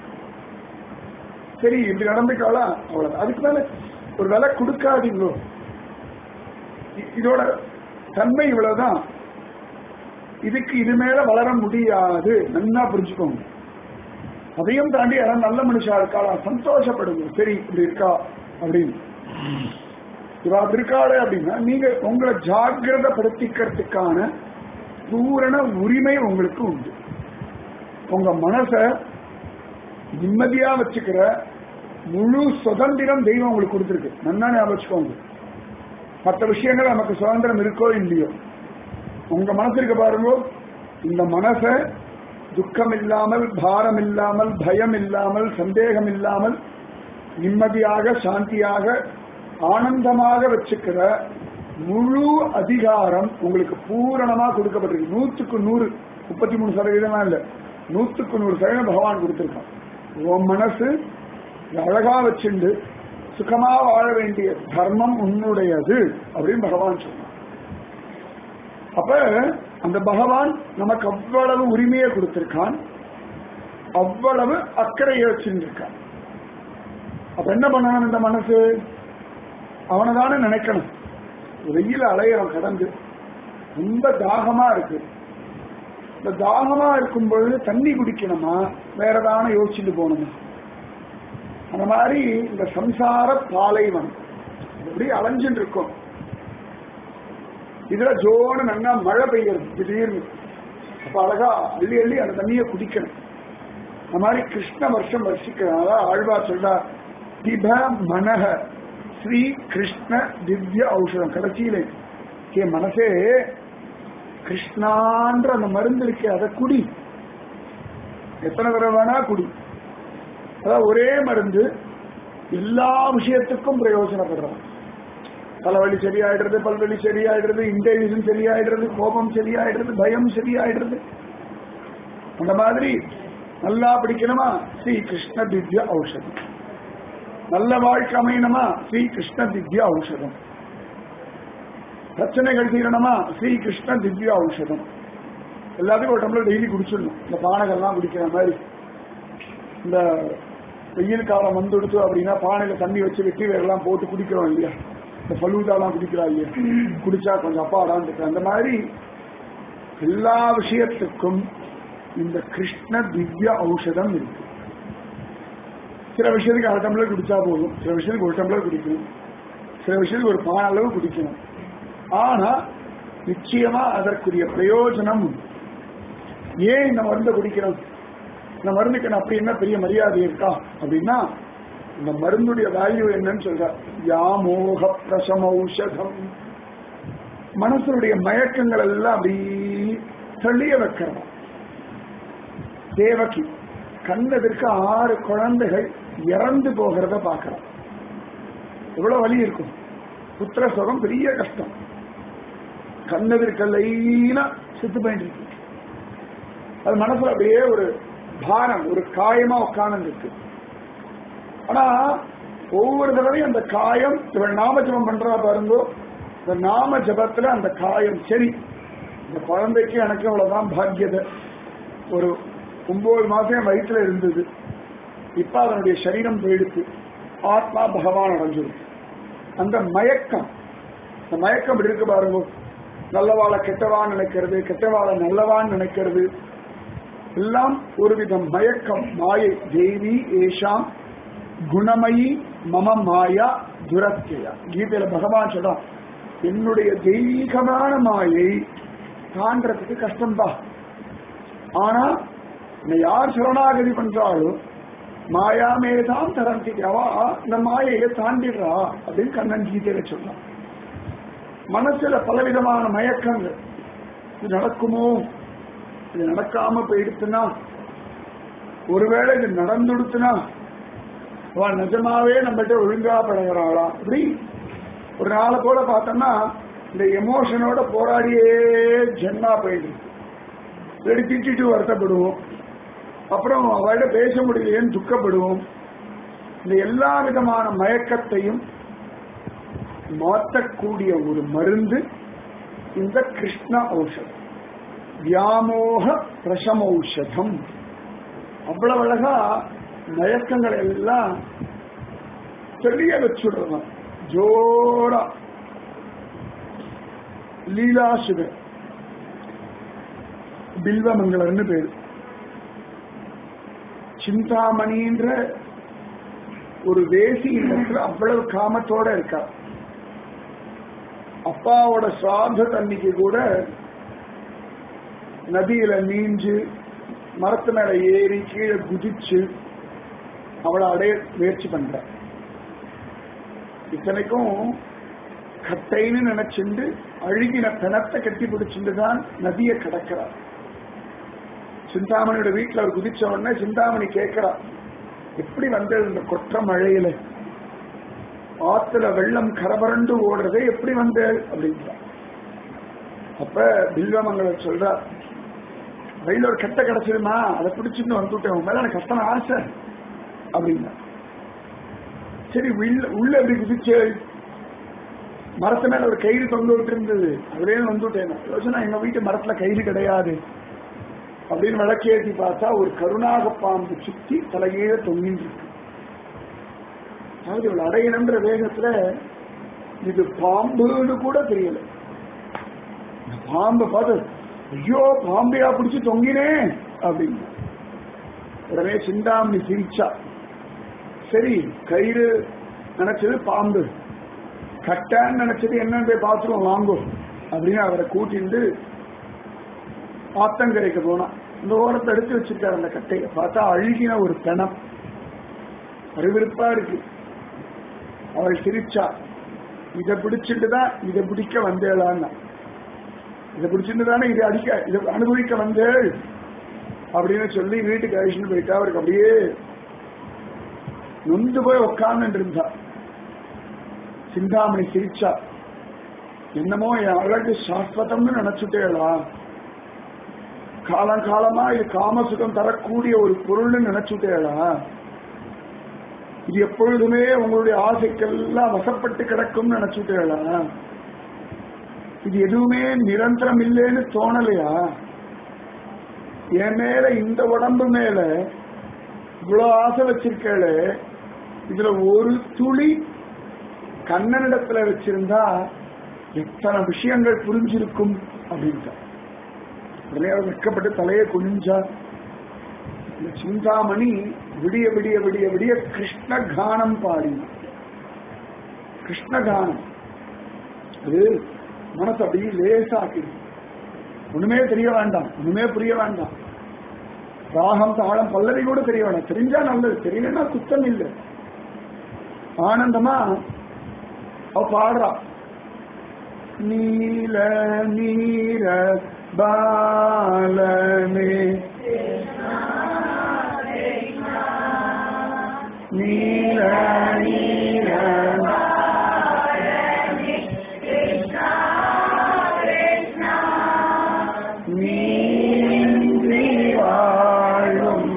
சரி இப்படி நடந்துக்கலாம் அவ்வளவு அதுக்கு மேல ஒரு விலை கொடுக்காதீங்களோ இ- இதோட தன்மை இவ்வளவுதான் இதுக்கு இது மேல வளர முடியாது நன்னா புரிஞ்சுக்கோங்க அதையும் தாண்டி யாரும் நல்ல மனுஷா இருக்காளா சந்தோஷப்படுங்க சரி இப்படி இருக்கா அப்படின்னு இவா அப்படி இருக்காளே அப்படின்னா நீங்க உங்களை ஜாகிரதப்படுத்திக்கிறதுக்கான பூரண உரிமை உங்களுக்கு உண்டு உங்க மனச நிம்மதியா வச்சுக்கிற முழு சுதந்திரம் தெய்வம் உங்களுக்கு கொடுத்துருக்கு நன்னா ஞாபகம் வச்சுக்கோங்க மற்ற விஷயங்கள் நமக்கு சுதந்திரம் இருக்கோ இல்லையோ உங்க மனசு இருக்க பாருங்க இந்த மனச துக்கம் இல்லாமல் பாரம் இல்லாமல் பயம் இல்லாமல் சந்தேகம் இல்லாமல் நிம்மதியாக சாந்தியாக ஆனந்தமாக வச்சுக்கிற முழு அதிகாரம் உங்களுக்கு பூரணமா கொடுக்கப்பட்டிருக்கு நூற்றுக்கு நூறு முப்பத்தி மூணு சதவீதம்லாம் இல்ல நூற்றுக்கு நூறு சதவீதம் பகவான் கொடுத்திருக்கான் உன் மனசு இதை அழகா வச்சுண்டு சுகமா வாழ வேண்டிய தர்மம் உன்னுடையது அப்படின்னு பகவான் சொன்னான் அப்ப அந்த பகவான் நமக்கு அவ்வளவு உரிமையை கொடுத்திருக்கான் அவ்வளவு அக்கறையை வச்சிருக்கான் அப்ப என்ன பண்ணணும் இந்த மனசு அவனை தானே நினைக்கணும் வெயில் அலையிறோம் கடந்து ரொம்ப தாகமா இருக்கு இந்த தாகமா இருக்கும் பொழுது தண்ணி குடிக்கணுமா வேற தானே யோசிச்சுட்டு போகணுமா அந்த மாதிரி இந்த சம்சார பாலைவனம் எப்படி அலைஞ்சுட்டு இருக்கும் இதுல ஜோனு நல்லா மழை பெய்யறது திடீர்னு அப்ப அழகா அள்ளி அள்ளி அந்த தண்ணியை குடிக்கணும் அந்த மாதிரி கிருஷ்ண வருஷம் வருஷிக்கிறனால ஆழ்வார் சொல்றா திப மனக ஸ்ரீ கிருஷ்ண திவ்ய ஔஷதம் கடைசியில கே மனசே கிருஷ்ணான்ற அந்த மருந்து இருக்கே அதை குடி எத்தனை தடவை வேணா குடி அதாவது ஒரே மருந்து எல்லா விஷயத்துக்கும் பிரயோஜனப்படுறோம் தலைவலி சரியாயிடுறது பல்வலி சரியாயிடுறது இன்டெலிஜென்ஸ் சரியாயிடுறது கோபம் சரியாயிடுறது பயம் சரியாயிடுறது அந்த மாதிரி நல்லா பிடிக்கணுமா ஸ்ரீ கிருஷ்ண திவ்ய ஔஷதம் நல்ல வாழ்க்கை அமையணுமா ஸ்ரீ கிருஷ்ண திவ்ய ஔஷதம் பிரச்சனைகள் தீரணுமா ஸ்ரீ கிருஷ்ண திவ்ய ஔஷதம் எல்லாத்துக்கும் ஒரு டம்ளர் டெய்லி குடிச்சிடணும் இந்த பானைகள்லாம் குடிக்கிற மாதிரி இந்த வெயில் காலம் வந்துடுச்சு அப்படின்னா பானையில தண்ணி வச்சு வெட்டி வேறெல்லாம் போட்டு குடிக்கிறோம் இல்லையா இந்த ஃபலூதாலாம் குடிக்கிறா இல்லையா குடிச்சா கொஞ்சம் அப்பாடான்னு இருக்கு அந்த மாதிரி எல்லா விஷயத்துக்கும் இந்த கிருஷ்ண திவ்ய ஔஷதம் இருக்கு சில விஷயத்துக்கு அரை டம்ளர் குடிச்சா போதும் சில விஷயத்துக்கு ஒரு டம்ளர் குடிக்கணும் சில விஷயத்துக்கு ஒரு பான அளவு குடிக்கணும் ஆனா நிச்சயமா அதற்குரிய பிரயோஜனம் உண்டு. ஏன் இந்த மருந்தை குடிக்கிறோம் இந்த மருந்துக்கு என்ன அப்படி என்ன பெரிய மரியாதை இருக்கா அப்படின்னா இந்த மருந்துடைய வேல்யூ என்னன்னு சொல்ற யாமோக பிரசமௌஷதம் மனசனுடைய மயக்கங்கள் எல்லாம் அப்படி தள்ளிய வைக்கிறோம் தேவகி கண்ணதற்கு ஆறு குழந்தைகள் இறந்து போகிறத பார்க்கலாம் எவ்வளவு வலி இருக்கும் புத்திர சுகம் பெரிய கஷ்டம் கண்ணதற்கு லைனா செத்து போயிட்டு இருக்கு அது மனசுல அப்படியே ஒரு பாரம் ஒரு காயமா உட்கார்ந்து இருக்கு ஆனா ஒவ்வொரு தடவையும் அந்த காயம் இவள் நாம ஜபம் பண்றா பாருங்கோ இந்த நாம ஜபத்துல அந்த காயம் சரி இந்த குழந்தைக்கு எனக்கு அவ்வளவுதான் பாக்கியதை ஒரு ஒன்பது மாசம் என் வயிற்றுல இருந்தது இப்ப அதனுடைய சரீரம் போயிடுச்சு ஆத்மா பகவான் அடைஞ்சிருக்கு அந்த மயக்கம் அந்த மயக்கம் இப்படி இருக்கு பாருங்க நல்லவாளை கெட்டவான் நினைக்கிறது கெட்டவாளை நல்லவான் நினைக்கிறது எல்லாம் ஒரு விதம் மயக்கம் மாயை தேவி ஏஷாம் குணமயி மம மாயா துரத்தியா கீதையில பகவான் சொல்றான் என்னுடைய தெய்வீகமான மாயை தாண்டறதுக்கு கஷ்டம்பா ஆனா என்னை யார் சரணாகதி பண்றாலும் மாயாமேதான் தரந்தி அவா இந்த மாயையை தாண்டிடுறா அப்படின்னு கண்ணன் கீதையில சொல்றான் மனசுல பலவிதமான மயக்கங்கள் இது நடக்குமோ இது நடக்காம போயிடுச்சுன்னா ஒருவேளை இது நடந்துடுச்சுன்னா அவன் நிஜமாவே நம்மகிட்ட ஒழுங்கா பழகிறாளா இப்படி ஒரு நாளை போல பார்த்தோம்னா இந்த எமோஷனோட போராடியே ஜென்மா போயிடுது இல்லாட்டி திட்டிட்டு வருத்தப்படுவோம் அப்புறம் அவர்கிட்ட பேச முடியலையேன்னு துக்கப்படுவோம் இந்த எல்லா விதமான மயக்கத்தையும் மாற்றக்கூடிய ஒரு மருந்து இந்த கிருஷ்ண ஔஷதம் வியாமோக பிரசமௌஷதம் அவ்வளவு அழகா மயக்கங்கள் எல்லாம் தெளிய வச்சுடுறோம் ஜோரா லீலாசுகர் பில்வமங்கலர்னு பேரு சிந்தாமணின்ற ஒரு வேசி இல்லத்துல அவ்வளவு காமத்தோட இருக்கா அப்பாவோட சார்ந்த தண்ணிக்கு கூட நதியில நீஞ்சு மரத்து மேல ஏறி கீழே குதிச்சு அவளை அடைய முயற்சி பண்ற இத்தனைக்கும் கட்டைன்னு நினைச்சுண்டு அழுகின பிணத்தை கட்டி பிடிச்சுட்டு தான் நதியை கடக்கிறார் சிந்தாமணியோட வீட்டுல அவர் குதிச்ச உடனே சிந்தாமணி கேட்கிறா எப்படி வந்தது இந்த கொற்ற மழையில ஆத்துல வெள்ளம் கரபரண்டு ஓடுறதே எப்படி வந்தேள் அப்படின்றா அப்ப பில்வமங்கலம் சொல்றா வயல ஒரு கட்டை கிடைச்சிருமா அதை பிடிச்சிட்டு வந்துட்டேன் உன் மேல எனக்கு கஷ்டம் ஆசை அப்படின்னா சரி உள்ள உள்ள எப்படி குதிச்சேள் மரத்து மேல ஒரு கயிறு தொங்க விட்டு இருந்தது அதுலயே வந்துட்டேன் யோசனை எங்க வீட்டு மரத்துல கயிறு கிடையாது அப்படின்னு விளக்கேற்றி பார்த்தா ஒரு கருணாக பாம்பு சுத்தி தலைகீழ தொங்கிட்டு இருக்கு அதாவது இவள் அடையணுன்ற வேகத்துல இது பாம்புன்னு கூட தெரியல இந்த பாம்பை பார்த்து ஐயோ பாம்பையா பிடிச்சு தொங்கினேன் அப்படின்னு உடனே சிந்தாமணி சிரிச்சா சரி கயிறு நினைச்சது பாம்பு கட்டான்னு நினைச்சது என்னன்னு போய் பார்த்துருவோம் வாங்கும் அப்படின்னு அவரை கூட்டிட்டு ஆத்தங்கரைக்கு போனான் இந்த ஓரத்தை எடுத்து வச்சிருக்காரு அந்த கட்டையை பார்த்தா அழுகின ஒரு பிணம் அறிவிருப்பா இருக்கு அவள் சிரிச்சா இதை பிடிச்சிட்டு தான் இதை பிடிக்க வந்தேளான்னா இதை பிடிச்சிட்டு தானே இதை அடிக்க இதை அனுபவிக்க வந்தேள் அப்படின்னு சொல்லி வீட்டுக்கு அழிச்சுட்டு போயிட்டா அவருக்கு அப்படியே நொந்து போய் உட்கார்ந்து இருந்தா சிந்தாமணி சிரிச்சா என்னமோ என் அழகு சாஸ்வதம்னு நினைச்சுட்டேளா காலம் காலமா இது காமசுகம் தரக்கூடிய ஒரு பொருள்னு நினைச்சுட்டேளா இது எப்பொழுதுமே உங்களுடைய ஆசைக்கெல்லாம் வசப்பட்டு கிடக்கும்னு நினைச்சுட்டேளா இது எதுவுமே நிரந்தரம் இல்லைன்னு தோணலையா என் மேல இந்த உடம்பு மேல இவ்வளவு ஆசை வச்சிருக்கேளே இதுல ஒரு துளி கண்ணனிடத்துல வச்சிருந்தா எத்தனை விஷயங்கள் புரிஞ்சிருக்கும் அப்படின்ட்டு உடனே அவர் வெட்கப்பட்டு தலையை குனிஞ்சா இந்த சிந்தாமணி விடிய விடிய விடிய விடிய கிருஷ்ண கானம் பாடினார் கிருஷ்ண கானம் அது மனசு அப்படியே லேசாக்கிடும் ஒண்ணுமே தெரிய வேண்டாம் ஒண்ணுமே புரிய வேண்டாம் ராகம் தாளம் பல்லவி கூட தெரிய வேண்டாம் தெரிஞ்சா நல்லது தெரியலன்னா குத்தம் இல்லை ஆனந்தமா அவ பாடுறா நீல நீர பாலமே நீல நீர நீன்றி வாழும்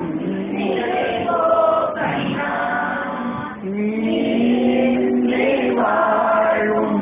நீன்றி வாழும்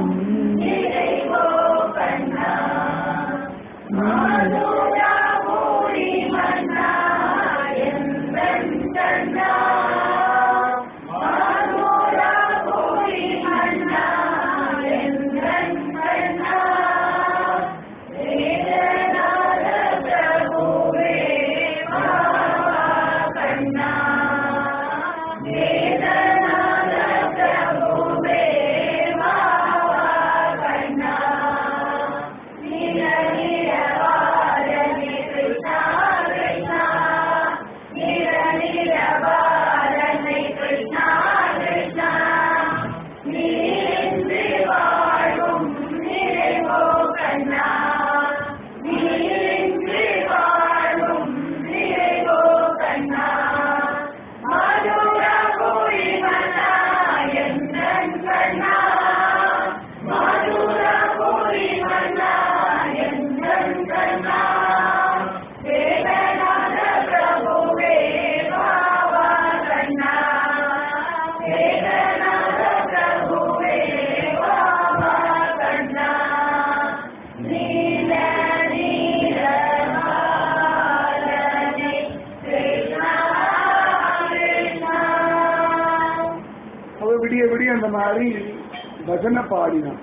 அவ விடிய விடிய அந்த மாதிரி பஜனை பாடினான்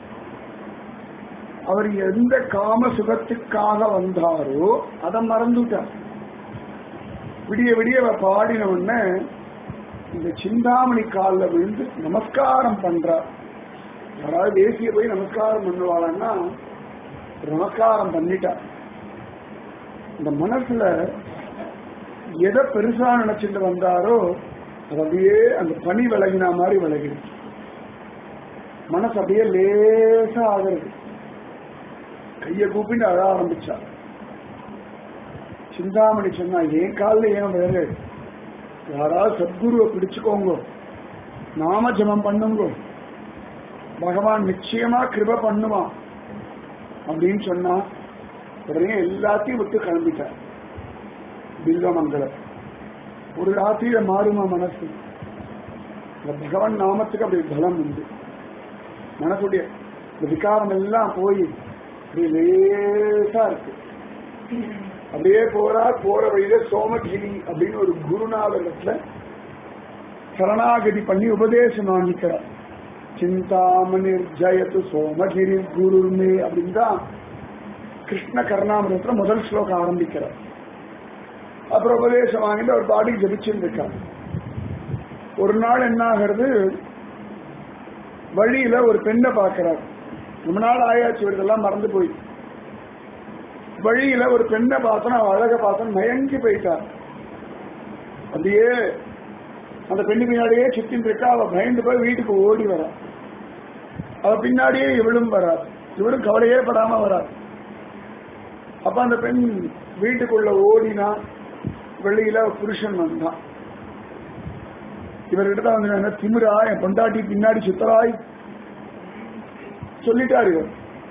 அவர் எந்த காம சுகத்துக்காக வந்தாரோ அதை மறந்துட்டார் விடிய விடிய அவ பாடின உடனே இந்த சிந்தாமணி காலில் விழுந்து நமஸ்காரம் பண்றார் யாராவது தேசிய போய் நமஸ்காரம் பண்ணுவாங்கன்னா நமஸ்காரம் பண்ணிட்டார் இந்த மனசுல எதை பெருசா நினைச்சிட்டு வந்தாரோ அது அப்படியே அந்த பனி விலகின மாதிரி விலகிடுச்சு மனசு அப்படியே லேசா ஆகுறது கைய கூப்பிட்டு அழ ஆரம்பிச்சா சிந்தாமணி சொன்னா என் காலில் ஏன் வேறு யாராவது சத்குருவை பிடிச்சுக்கோங்க நாம ஜபம் பண்ணுங்க பகவான் நிச்சயமா கிருப பண்ணுவான் அப்படின்னு சொன்னா உடனே எல்லாத்தையும் விட்டு கிளம்பிட்டார் பில்வமங்கலம் ஒரு ராத்திரியில மாறுமா மனசு இந்த பகவான் நாமத்துக்கு அப்படி பலம் உண்டு மனசுடைய இந்த விகாரம் எல்லாம் போய் அப்படியே லேசா இருக்கு அப்படியே போறா போற வழியில சோமகிரி அப்படின்னு ஒரு குருநாதகத்துல சரணாகதி பண்ணி உபதேசம் வாங்கிக்கிறார் சிந்தாமணிர் ஜயத்து சோமகிரி குருமே அப்படின்னு தான் கிருஷ்ண கருணாமிரத்துல முதல் ஸ்லோகம் ஆரம்பிக்கிறார் அப்புறம் உபதேசம் வாங்கிட்டு அவர் பாடி ஜபிச்சுட்டு இருக்கார் ஒரு நாள் என்ன ஆகிறது வழியில ஒரு பெண்ணை பார்க்கிறார் ரொம்ப நாள் ஆயாச்சு இதெல்லாம் மறந்து போய் வழியில ஒரு பெண்ணை பார்த்தோம் அவ அழக பார்த்தோம் மயங்கி போயிட்டார் அப்படியே அந்த பெண்ணு பின்னாடியே சுத்தின் இருக்கா அவ பயந்து போய் வீட்டுக்கு ஓடி வரா அவ பின்னாடியே இவளும் வரார் இவளும் கவலையே படாம வரார் அப்ப அந்த பெண் வீட்டுக்குள்ள ஓடினா வெளியில புருஷன் வந்தான் இவர்கிட்ட தான் வந்து என்ன திமிரா என் பொண்டாட்டி பின்னாடி சுத்தராய் சொல்லிட்டார் இவர்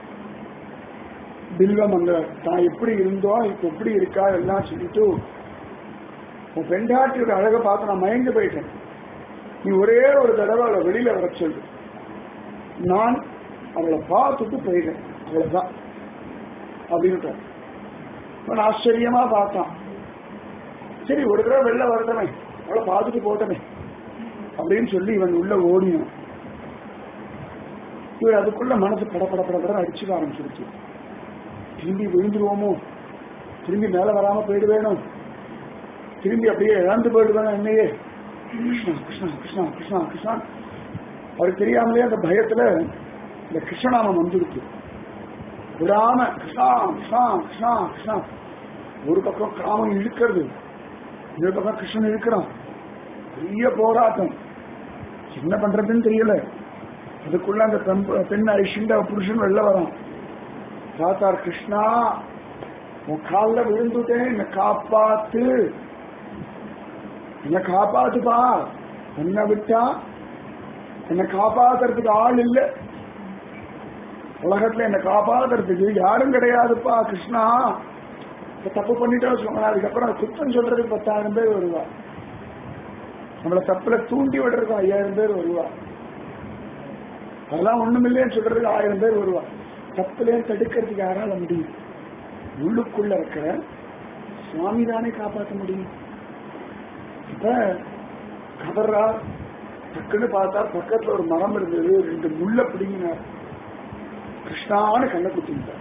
பில்வம் அங்க தான் எப்படி இருந்தோம் இப்ப எப்படி இருக்கா எல்லாம் சொல்லிட்டு உன் பெண்டாட்டியோட அழகை பார்த்து நான் மயங்கி போயிட்டேன் நீ ஒரே ஒரு தடவை அவளை வெளியில வர சொல்லு நான் அவளை பார்த்துட்டு போயிட்டேன் அவ்வளவுதான் அப்படின்ட்டார் அவன் ஆச்சரியமா பார்த்தான் சரி ஒரு தடவை வெளில வரட்டமே அவளை பார்த்துட்டு போட்டமே அப்படின்னு சொல்லி இவன் உள்ள ஓடினான் இவர் அதுக்குள்ள மனசு பட பட பட பட அடிச்சுக்க ஆரம்பிச்சிருச்சு திரும்பி விழுந்துருவோமோ திரும்பி மேல வராம போயிடுவேணும் திரும்பி அப்படியே இழந்து போயிடுவேணும் என்னையே கிருஷ்ணா கிருஷ்ணா கிருஷ்ணா கிருஷ்ணா கிருஷ்ணா அவருக்கு தெரியாமலே அந்த பயத்துல இந்த கிருஷ்ணநாமம் வந்துடுச்சு விடாம கிருஷ்ணா கிருஷ்ணா கிருஷ்ணா கிருஷ்ணா ஒரு பக்கம் காமம் இழுக்கிறது இன்னொரு பக்கம் கிருஷ்ணன் இழுக்கிறான் பெரிய போராட்டம் என்ன பண்றதுன்னு தெரியல அதுக்குள்ள அந்த பெண் பெண் அழிச்சுட்டு அவ புருஷன் வெளில வரான் பார்த்தார் கிருஷ்ணா உன் காலில் விழுந்துட்டேன் என்னை காப்பாத்து என்னை காப்பாத்துப்பா என்ன விட்டா என்னை காப்பாத்துறதுக்கு ஆள் இல்ல உலகத்துல என்னை காப்பாத்துறதுக்கு யாரும் கிடையாதுப்பா கிருஷ்ணா இப்ப தப்பு பண்ணிட்டோம் சொன்னா அதுக்கப்புறம் குற்றம் சொல்றதுக்கு பத்தாயிரம் பேர் வருவா நம்மளை தப்புல தூண்டி விடுறதுக்கு ஐயாயிரம் பேர் வருவா அதெல்லாம் ஒண்ணுமில்லைன்னு சொல்றதுக்கு ஆயிரம் பேர் வருவா தப்புலே தடுக்கிறதுக்கு யாரால முடியும் உள்ளுக்குள்ள இருக்கிற சுவாமி தானே காப்பாற்ற முடியும் இப்ப கதறா டக்குன்னு பார்த்தா பக்கத்துல ஒரு மரம் இருந்தது ரெண்டு முள்ள பிடிங்கினார் கிருஷ்ணான்னு கண்ணை குத்திட்டார்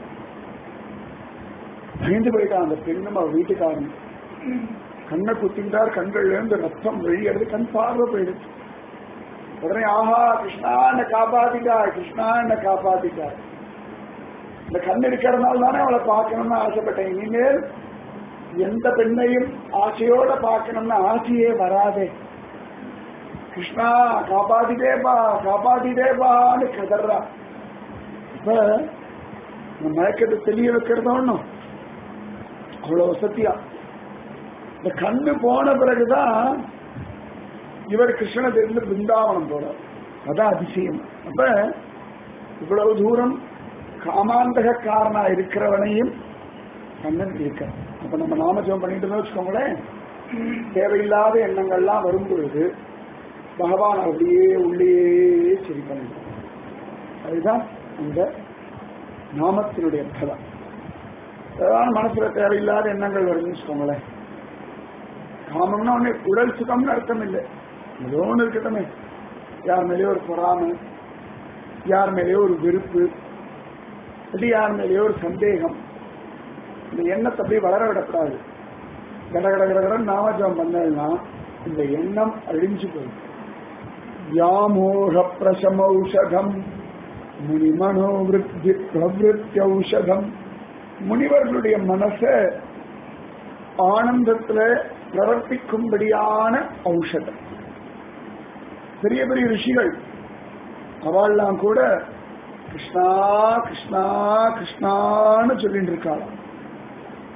பயந்து போயிட்டான் அந்த பெண்ணும் அவ வீட்டுக்காரன் கண்ணை குத்திட்டார் கண்கள்ல இருந்து ரத்தம் வெளியறது கண் பார்வை போயிடுச்சு உடனே ஆஹா கிருஷ்ணா என்ன காப்பாத்திட்டா கிருஷ்ணா என்ன காப்பாத்திட்டா இந்த கண் இருக்கிறதுனால தானே அவளை பார்க்கணும்னு ஆசைப்பட்டேன் இனிமேல் எந்த பெண்ணையும் ஆசையோட பார்க்கணும்னு ஆசையே வராதே கிருஷ்ணா காப்பாத்திட்டேப்பா காப்பாத்திட்டேப்பான்னு கதறா இப்ப இந்த மயக்கத்தை தெளிய வைக்கிறது ஒண்ணும் அவ்வளவு சத்தியா இந்த கண்ணு போன பிறகுதான் இவர் கிருஷ்ணனை தெரிந்து பிருந்தாவனம் போறார் அதான் அதிசயம் அப்ப இவ்வளவு தூரம் காமாந்தகக்காரனா இருக்கிறவனையும் கண்ணன் இருக்க அப்ப நம்ம நாமஜபம் பண்ணிட்டு இருந்தோம் வச்சுக்கோங்களேன் தேவையில்லாத எண்ணங்கள்லாம் வரும்பொழுது பகவான் அப்படியே உள்ளே சரி பண்ணிடுவான் அதுதான் அந்த நாமத்தினுடைய பலம் அதான் மனசுல தேவையில்லாத எண்ணங்கள் வருதுன்னு வச்சுக்கோங்களேன் காமம்னா ஒண்ணு உடல் சுகம்னு அர்த்தம் இல்லை ஏதோ ஒண்ணு இருக்கட்டுமே யார் மேலேயோ ஒரு பொறாமை யார் மேலேயோ ஒரு வெறுப்பு இது யார் மேலேயோ ஒரு சந்தேகம் இந்த எண்ணத்தை அப்படியே வளர விடக்கூடாது கட கட கடகடன் நாமஜபம் பண்ணா இந்த எண்ணம் அழிஞ்சு போயிடும் வியாமோக பிரசமௌஷதம் முனிமனோ விருத்தி பிரவருத்தி ஔஷதம் முனிவர்களுடைய மனச ஆனந்தத்துல பிரவர்த்திக்கும்படியான ஔஷதம் பெரிய பெரிய ரிஷிகள் அவள்லாம் கூட கிருஷ்ணா கிருஷ்ணா கிருஷ்ணான்னு சொல்லிட்டு இருக்காளாம்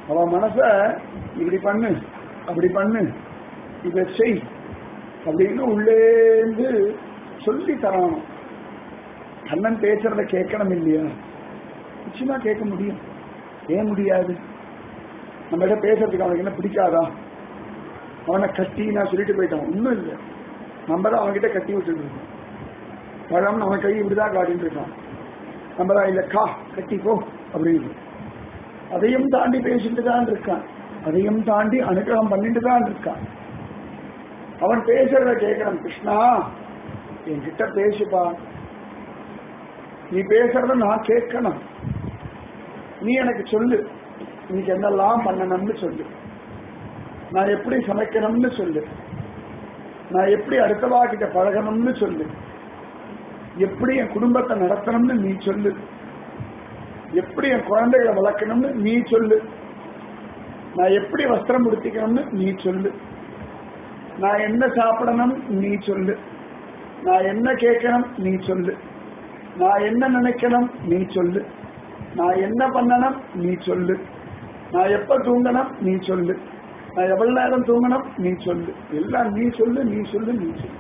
அவ மனச இப்படி பண்ணு அப்படி பண்ணு இதை செய் அப்படின்னு உள்ளேந்து சொல்லி தரணும் கண்ணன் பேசுறத கேட்கணும் இல்லையா நிச்சயமா கேட்க முடியும் ஏன் முடியாது நம்ம கிட்ட பேசுறதுக்கு அவனுக்கு என்ன பிடிக்காதா அவனை கட்டி நான் சொல்லிட்டு போயிட்டான் ஒன்றும் இல்லை நம்ம தான் அவன்கிட்ட கட்டி விட்டுட்டு இருக்கோம் பழம் அவன் கை இப்படிதான் காட்டிட்டு இருக்கான் நம்ம தான் இல்லை கா கட்டி போ அப்படின்னு அதையும் தாண்டி பேசிட்டு தான் இருக்கான் அதையும் தாண்டி அனுகிரகம் பண்ணிட்டு தான் இருக்கான் அவன் பேசுறத கேட்கிறான் கிருஷ்ணா என்கிட்ட பேசுப்பா நீ பேசுறத நான் கேட்கணும் நீ எனக்கு சொல்லு இன்னைக்கு என்னெல்லாம் பண்ணணும்னு சொல்லு நான் எப்படி சமைக்கணும்னு சொல்லு நான் எப்படி அடுத்தவா கிட்ட பழகணும்னு சொல்லு எப்படி என் குடும்பத்தை நடத்தணும்னு நீ சொல்லு எப்படி என் குழந்தைகளை வளர்க்கணும்னு நீ சொல்லு நான் எப்படி வஸ்திரம் உடுத்திக்கணும்னு நீ சொல்லு நான் என்ன சாப்பிடணும் நீ சொல்லு நான் என்ன கேட்கணும் நீ சொல்லு நான் என்ன நினைக்கணும் நீ சொல்லு நான் என்ன பண்ணணும் நீ சொல்லு நான் எப்ப தூங்கணும் நீ சொல்லு நான் எவ்வளவு நேரம் தூங்கணும் நீ சொல்லு எல்லாம் நீ சொல்லு நீ சொல்லு நீ சொல்லு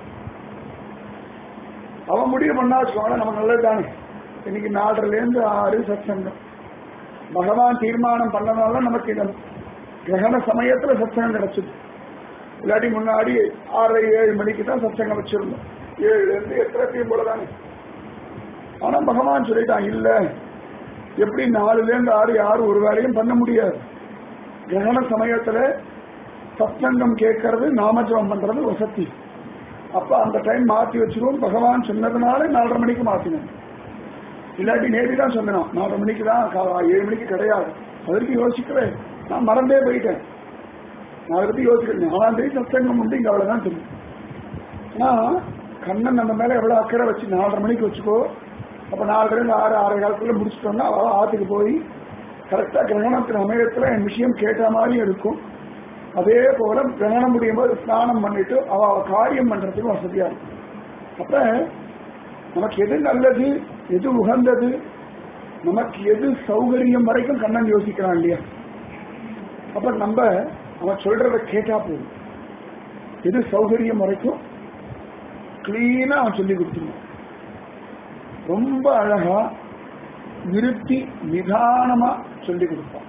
அவன் முடிவு பண்ணா வச்சுக்கோங்களேன் நமக்கு நல்லது தானே இன்னைக்கு நாலரைல இருந்து ஆறு சத்சங்கம் பகவான் தீர்மானம் பண்ணனால நமக்கு இந்த கிரகண சமயத்துல சத்சங்கம் கிடைச்சது இல்லாட்டி முன்னாடி ஆறரை ஏழு மணிக்கு தான் சத்சங்கம் வச்சிருந்தோம் ஏழுல இருந்து எட்டரைக்கும் போலதானே ஆனா பகவான் சொல்லிட்டான் இல்ல எப்படி நாலுல இருந்து ஆறு யாரும் ஒரு வேலையும் பண்ண முடியாது கிரகண சமயத்துல சத்சங்கம் கேட்கறது நாமஜபம் பண்றது வசதி அப்ப அந்த டைம் மாத்தி வச்சிருவோம் பகவான் சொன்னதுனால நாலரை மணிக்கு மாத்தினோம் இல்லாட்டி நேரி தான் சொன்னோம் நாலரை மணிக்கு தான் கா- ஏழு மணிக்கு கிடையாது அதற்கு யோசிக்கவே நான் மறந்தே போயிட்டேன் நான் அதை பத்தி யோசிக்கிறேன் நாலாம் தேதி சத்சங்கம் உண்டு இங்க அவ்வளவுதான் தெரியும் ஆனா கண்ணன் நம்ம மேல எவ்வளவு அக்கறை வச்சு நாலரை மணிக்கு வச்சுக்கோ அப்ப நாலரை இருந்து ஆறு ஆறு காலத்துல முடிச்சிட்டோம்னா அவ ஆத்துக்கு போய் கரெக்டா கிரகணத்தின் அமையத்துல என் விஷயம் கேட்ட மாதிரி இருக்கும் அதே போல கிரகணம் முடியும் போது ஸ்நானம் பண்ணிட்டு அவ அவ காரியம் பண்றதுக்கு வசதியா இருக்கும் அப்ப நமக்கு எது நல்லது எது உகந்தது நமக்கு எது சௌகரியம் வரைக்கும் கண்ணன் யோசிக்கிறான் இல்லையா அப்ப நம்ம அவன் சொல்றத கேட்டா போதும் எது சௌகரியம் வரைக்கும் கிளீனா அவன் சொல்லி கொடுத்துருவான் ரொம்ப அழகா நிறுத்தி நிதானமா சொல்லி கொடுப்பான்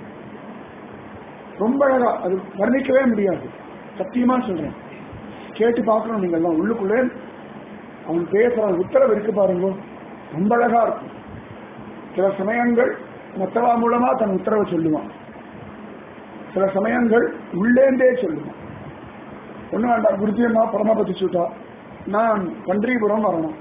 ரொம்ப அழகா அது வர்ணிக்கவே முடியாது சத்தியமா சொல்றேன் கேட்டு பார்க்கணும் நீங்க எல்லாம் உள்ளுக்குள்ளே அவன் பேசுற உத்தரவு இருக்கு பாருங்க ரொம்ப அழகா இருக்கும் சில சமயங்கள் மத்தவா மூலமா தன் உத்தரவை சொல்லுவான் சில சமயங்கள் உள்ளேந்தே சொல்லுவான் ஒண்ணு வேண்டாம் குருஜியம்மா பரமபதி சுட்டா நான் பன்றிபுரம் வரணும்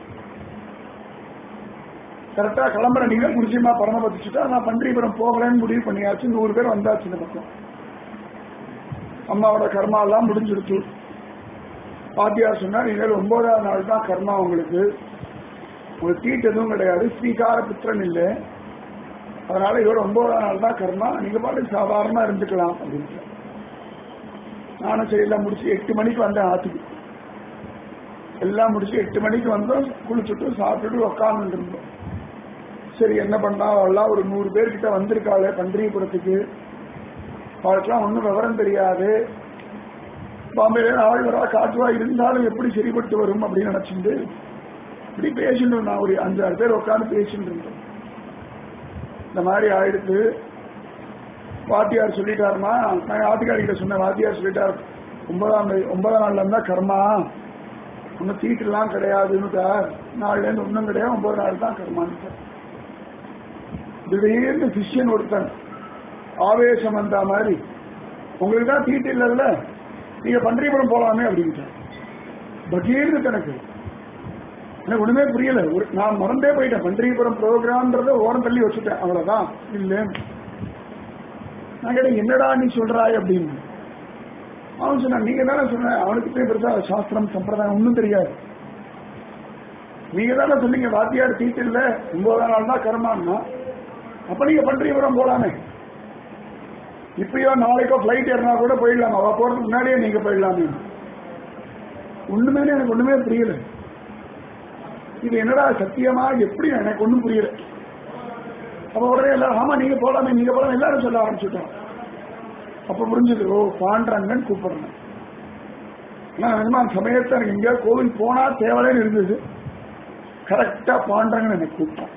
கரெக்டா கிளம்புற நீங்க குருஜியம்மா பரமபதி சுட்டா நான் பன்றிபுரம் போகலன்னு முடிவு பண்ணியாச்சு நூறு பேர் வந்தாச்சு இந்த பக்கம் அம்மாவோட கர்மா எல்லாம் முடிஞ்சிருச்சு பாத்தியார் சொன்னார் இனிமேல் ஒன்பதாவது நாள் தான் கர்மா உங்களுக்கு உங்களுக்கு தீட்டு எதுவும் கிடையாது ஸ்ரீகார புத்திரன் இல்லை அதனால இதோட ஒன்பதாம் நாள் தான் கர்மா நீங்க பாட்டு சாதாரணமா இருந்துக்கலாம் அப்படின்னு நானும் சரி எல்லாம் முடிச்சு எட்டு மணிக்கு வந்தேன் ஆத்துக்கு எல்லாம் முடிச்சு எட்டு மணிக்கு வந்தோம் குளிச்சுட்டு சாப்பிட்டுட்டு உக்காந்து இருந்தோம் சரி என்ன பண்ணா அவெல்லாம் ஒரு நூறு பேர்கிட்ட வந்திருக்காளே பன்றியபுரத்துக்கு அவளுக்கெல்லாம் ஒன்றும் விவரம் தெரியாது பாம்பேல ஆள் வரா காட்டுவா இருந்தாலும் எப்படி சரிப்பட்டு வரும் அப்படின்னு நினைச்சிட்டு இப்படி பேசிட்டு நான் ஒரு அஞ்சு ஆறு பேர் உட்காந்து பேசிட்டு இருந்தோம் இந்த மாதிரி ஆயிடுத்து வாத்தியார் சொல்லிட்டாருமா நான் ஆத்துக்காரிகிட்ட சொன்னேன் வாத்தியார் சொல்லிட்டார் ஒன்பதாம் தேதி- ஒன்பதாம் நாள்ல இருந்தா கர்மா ஒன்னும் தீட்டுலாம் கிடையாதுன்னுட்டார் நாலுல இருந்து ஒன்றும் கிடையாது ஒன்பது நாள் தான் கர்மான்னு திடீர்னு சிஷ்யன் ஒருத்தன் ஆவேசம் வந்த மாதிரி உங்களுக்கு தான் தீட்டு இல்லைல்ல நீங்க பன்றிபுரம் போலாமே அப்படின்ட்டு பகீர்னு எனக்கு எனக்கு ஒண்ணுமே புரியல ஒரு நான் மறந்தே போயிட்டேன் பன்றிபுரம் ப்ரோக்ராம்ன்றத ஓரம் தள்ளி வச்சுட்டேன் அவ்வளவுதான் இல்ல நான் கேட்டேன் என்னடா நீ சொல்றாய் அப்படின்னு அவன் சொன்னான் நீங்க தானே சொன்ன அவனுக்கு போய் பெருசா சாஸ்திரம் சம்பிரதாயம் ஒன்றும் தெரியாது நீங்க தானே சொன்னீங்க வாத்தியார் தீட்டு இல்ல ஒன்பதாம் நாள் தான் கர்மான்னா அப்ப நீங்க பன்றிபுரம் போலாமே இப்பயோ நாளைக்கோ பிளைட் ஏறினா கூட போயிடலாம் அவ போறதுக்கு முன்னாடியே நீங்க போயிடலாமே ஒண்ணுமே எனக்கு ஒண்ணுமே புரியல இது என்னடா சத்தியமா எப்படி எனக்கு ஒண்ணும் புரியல அப்ப உடனே எல்லாரும் ஆமா நீங்க போலாமே நீங்க போலாம் எல்லாரும் சொல்ல ஆரம்பிச்சுட்டாங்க அப்ப புரிஞ்சது ஓ பாண்டரங்கன் கூப்பிடுறேன் ஆனா நிஜமா அந்த சமயத்துல எனக்கு எங்கேயாவது கோவில் போனா தேவைன்னு இருந்தது கரெக்டா பாண்டரங்கன் எனக்கு கூப்பிட்டான்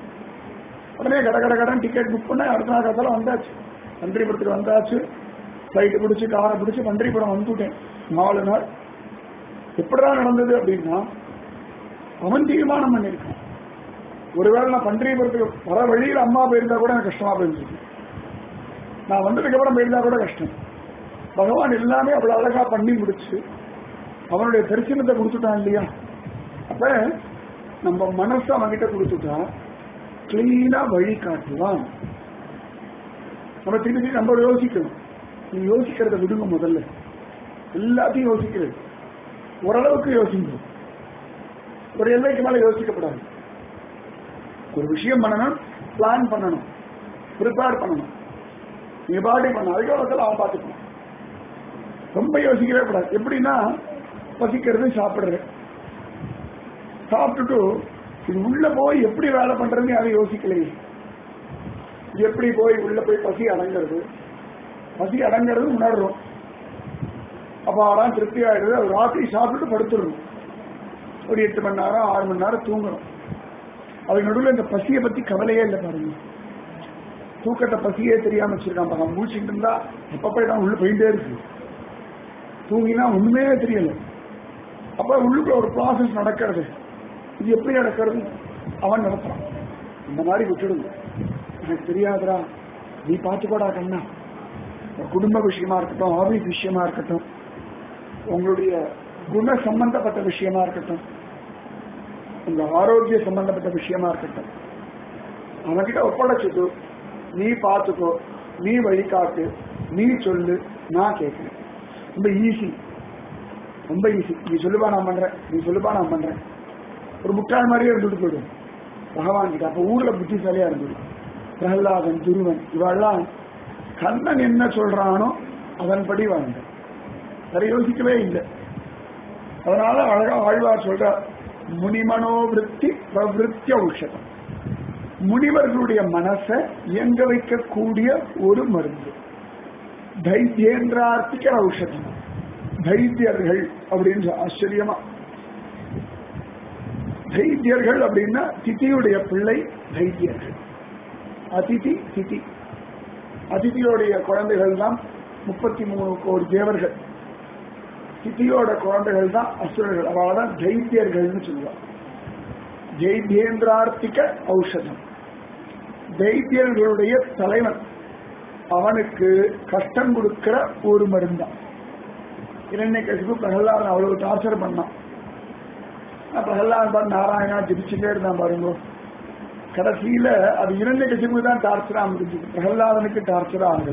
உடனே கட கட கடன் டிக்கெட் புக் பண்ண அடுத்த நாள் காலத்தால வந்தாச்சு பன்றிபுரத்துக்கு வந்தாச்சு ஃபிளைட்டு பிடிச்சி காரை பிடிச்சி பன்றிபுரம் வந்துட்டேன் நாலு நாள் எப்படிடா நடந்தது அப்படின்னா அவன் தீர்மானம் பண்ணியிருக்கான் ஒருவேளை நான் பன்றிபுரத்துக்கு வர வழியில் அம்மா போயிருந்தா கூட எனக்கு கஷ்டமா போயிருந்துச்சு நான் வந்ததுக்கு அப்புறம் போயிருந்தா கூட கஷ்டம் பகவான் எல்லாமே அவ்வளவு அழகா பண்ணி முடிச்சு அவனுடைய தரிசனத்தை கொடுத்துட்டான் இல்லையா அப்ப நம்ம மனசை அவன்கிட்ட கொடுத்துட்டா கிளீனா வழி காட்டுவான் நம்ம திருப்பி நம்ம யோசிக்கணும் நீ யோசிக்கிறத விடுங்க முதல்ல எல்லாத்தையும் யோசிக்கிறது ஓரளவுக்கு யோசிங்க ஒரு எல்லைக்கு மேல யோசிக்கப்படாது ஒரு விஷயம் பண்ணணும் பிளான் பண்ணணும் ப்ரிப்பேர் பண்ணணும் நீ பாடி பண்ண அதுக்காக அவன் பார்த்துக்கணும் ரொம்ப யோசிக்கவே கூடாது எப்படின்னா பசிக்கிறது சாப்பிடுறது சாப்பிட்டுட்டு இது உள்ள போய் எப்படி வேலை பண்றதுன்னு அதை யோசிக்கலையே இது எப்படி போய் உள்ள போய் பசி அடங்கிறது பசி அடங்கிறது உணர்றோம் அப்ப அதான் திருப்தி ஆயிடுது அது ராத்திரி சாப்பிட்டுட்டு படுத்துடணும் ஒரு எட்டு மணி நேரம் ஆறு மணி நேரம் தூங்கணும் அதுக்கு நடுவில் இந்த பசியை பத்தி கவலையே இல்லை பாருங்க தூக்கத்தை பசியே தெரியாம வச்சிருக்கான் பாருங்க மூச்சுட்டு இருந்தா அப்பப்ப இடம் உள்ள போயிட்டே இருக்கு தூங்கினா ஒண்ணுமே தெரியல அப்ப உள்ளுக்குள்ள ஒரு ப்ராசஸ் நடக்கிறது இது எப்படி நடக்கிறது அவன் நடத்துறான் இந்த மாதிரி விட்டுடுங்க எனக்கு தெரியாதுடா நீ பார்த்துக்கோடா கண்ணா உன் குடும்ப விஷயமா இருக்கட்டும் ஆபீஸ் விஷயமா இருக்கட்டும் உங்களுடைய குண சம்பந்தப்பட்ட விஷயமா இருக்கட்டும் உங்க ஆரோக்கிய சம்பந்தப்பட்ட விஷயமா இருக்கட்டும் அவன்கிட்ட ஒப்படைச்சிட்டு நீ பார்த்துக்கோ நீ வழிகாட்டு நீ சொல்லு நான் கேட்கிறேன் ரொம்ப ஈஸி ரொம்ப ஈஸி நீ சொல்லுப்பா நான் பண்றேன் நீ சொல்லுப்பா நான் பண்றேன் ஒரு முட்டாள் மாதிரியே இருந்துட்டு போயிடும் பகவான் கிட்ட அப்ப ஊர்ல புத்திசாலியா இருந்தது பிரகலாதன் துருவன் இவெல்லாம் கண்ணன் என்ன சொல்றானோ அதன்படி வாழ்ந்த வேற யோசிக்கவே இல்லை அதனால அழகா ஆழ்வார் சொல்ற முனிமனோவிருத்தி பிரவிருத்தி ஔஷதம் முனிவர்களுடைய மனசை இயங்க வைக்கக்கூடிய ஒரு மருந்து தைத்தியேந்திரார்த்திக ஔஷதம் தைத்தியர்கள் அப்படின்னு ஆச்சரியமா தைத்தியர்கள் அப்படின்னா திதியுடைய பிள்ளை தைத்தியர்கள் அதிதி திதி அதிதியோடைய குழந்தைகள் தான் முப்பத்தி மூணு கோடி தேவர்கள் திதியோட குழந்தைகள் தான் அசுரர்கள் அவள் தான் தைத்தியர்கள்னு சொல்லுவாங்க ஜெய்தேந்திரார்த்திக ஔஷதம் தைத்தியர்களுடைய தலைவன் அவனுக்கு கஷ்டம் கொடுக்கிற ஒரு மருந்தான் இரண்டை கசிப்பு பிரகலாதன் அவ்வளவு டார்ச்சர் பண்ணான் பிரகலாதன் பாரு நாராயணா ஜிபிச்சுட்டே இருந்தான் பாருங்க கடைசியில அது இரண்டை கசிப்பு தான் டார்ச்சரா முடிஞ்சது பிரகலாதனுக்கு டார்ச்சரா ஆகுது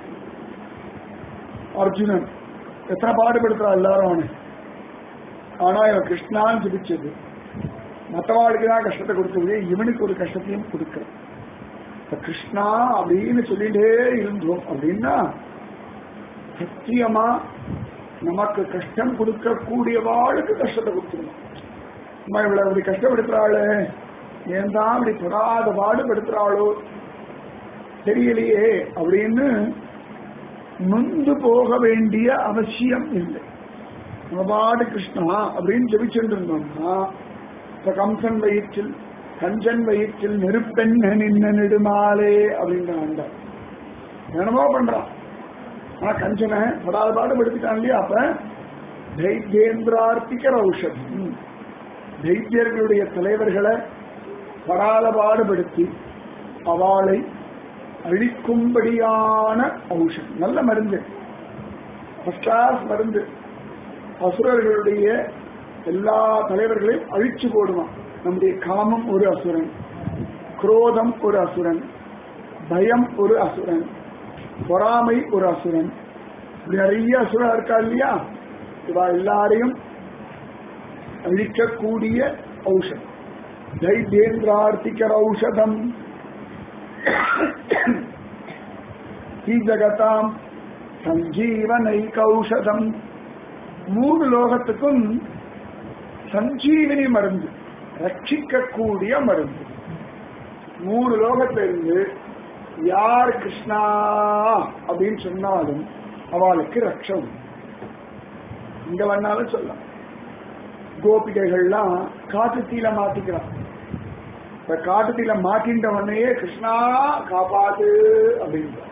அர்ஜுனன் எத்தனை பாடுபடுத்துறா எல்லாரும் அவனு ஆனா இவன் கிருஷ்ணான்னு ஜிபிச்சது மற்றவாளுக்கு தான் கஷ்டத்தை கொடுத்தது இவனுக்கு ஒரு கஷ்டத்தையும் கொடுக்கிறான் இப்ப கிருஷ்ணா அப்படின்னு சொல்லிட்டே இருந்தோம் அப்படின்னா சத்தியமா நமக்கு கஷ்டம் கொடுக்கக்கூடியவாளுக்கு கஷ்டத்தை கொடுத்துருவோம் அம்மா இவ்வளவு இப்படி கஷ்டப்படுத்துறாளு ஏன் தான் இப்படி தொடாத பாடுபடுத்துறாளோ தெரியலையே அப்படின்னு நொந்து போக வேண்டிய அவசியம் இல்லை நம்ம பாடு கிருஷ்ணா அப்படின்னு ஜெபிச்சுட்டு இருந்தோம்னா இப்ப கம்சன் வயிற்றில் கஞ்சன் வயிற்றில் நெருப்பெண்ண நின்ன நெடுமாலே அப்படின்ற ஆண்டார் என்னமோ பண்றான் ஆனா கஞ்சனை படாத பாடுபடுத்திட்டான் இல்லையா அப்ப தைத்தியேந்திரார்த்திகர் ஔஷதம் தைத்தியர்களுடைய தலைவர்களை படாத பாடுபடுத்தி அவளை அழிக்கும்படியான ஔஷதம் நல்ல மருந்து ஃபர்ஸ்ட் கிளாஸ் மருந்து அசுரர்களுடைய எல்லா தலைவர்களையும் அழிச்சு போடுவான் நம்முடைய காமம் ஒரு அசுரன் குரோதம் ஒரு அசுரன் பயம் ஒரு அசுரன் பொறாமை ஒரு அசுரன் இப்படி நிறைய அசுரா இருக்கா இல்லையா இவா எல்லாரையும் அழிக்கக்கூடிய ஔஷதம் தைத்தியேந்திரார்த்திகர ஔஷதம் ஜகதாம் சஞ்சீவனைக ஔஷதம் மூணு லோகத்துக்கும் சஞ்சீவினி மருந்து ரட்சிக்கக்கூடிய மருந்து மூணு லோகத்துல இருந்து யார் கிருஷ்ணா அப்படின்னு சொன்னாலும் அவளுக்கு ரட்சம் இங்க வேணாலும் சொல்லலாம் கோபிகைகள்லாம் காட்டு தீல மாத்திக்கிறான் இப்ப காட்டு தீல மாட்டின்ற உடனேயே கிருஷ்ணா காப்பாத்து அப்படின்ற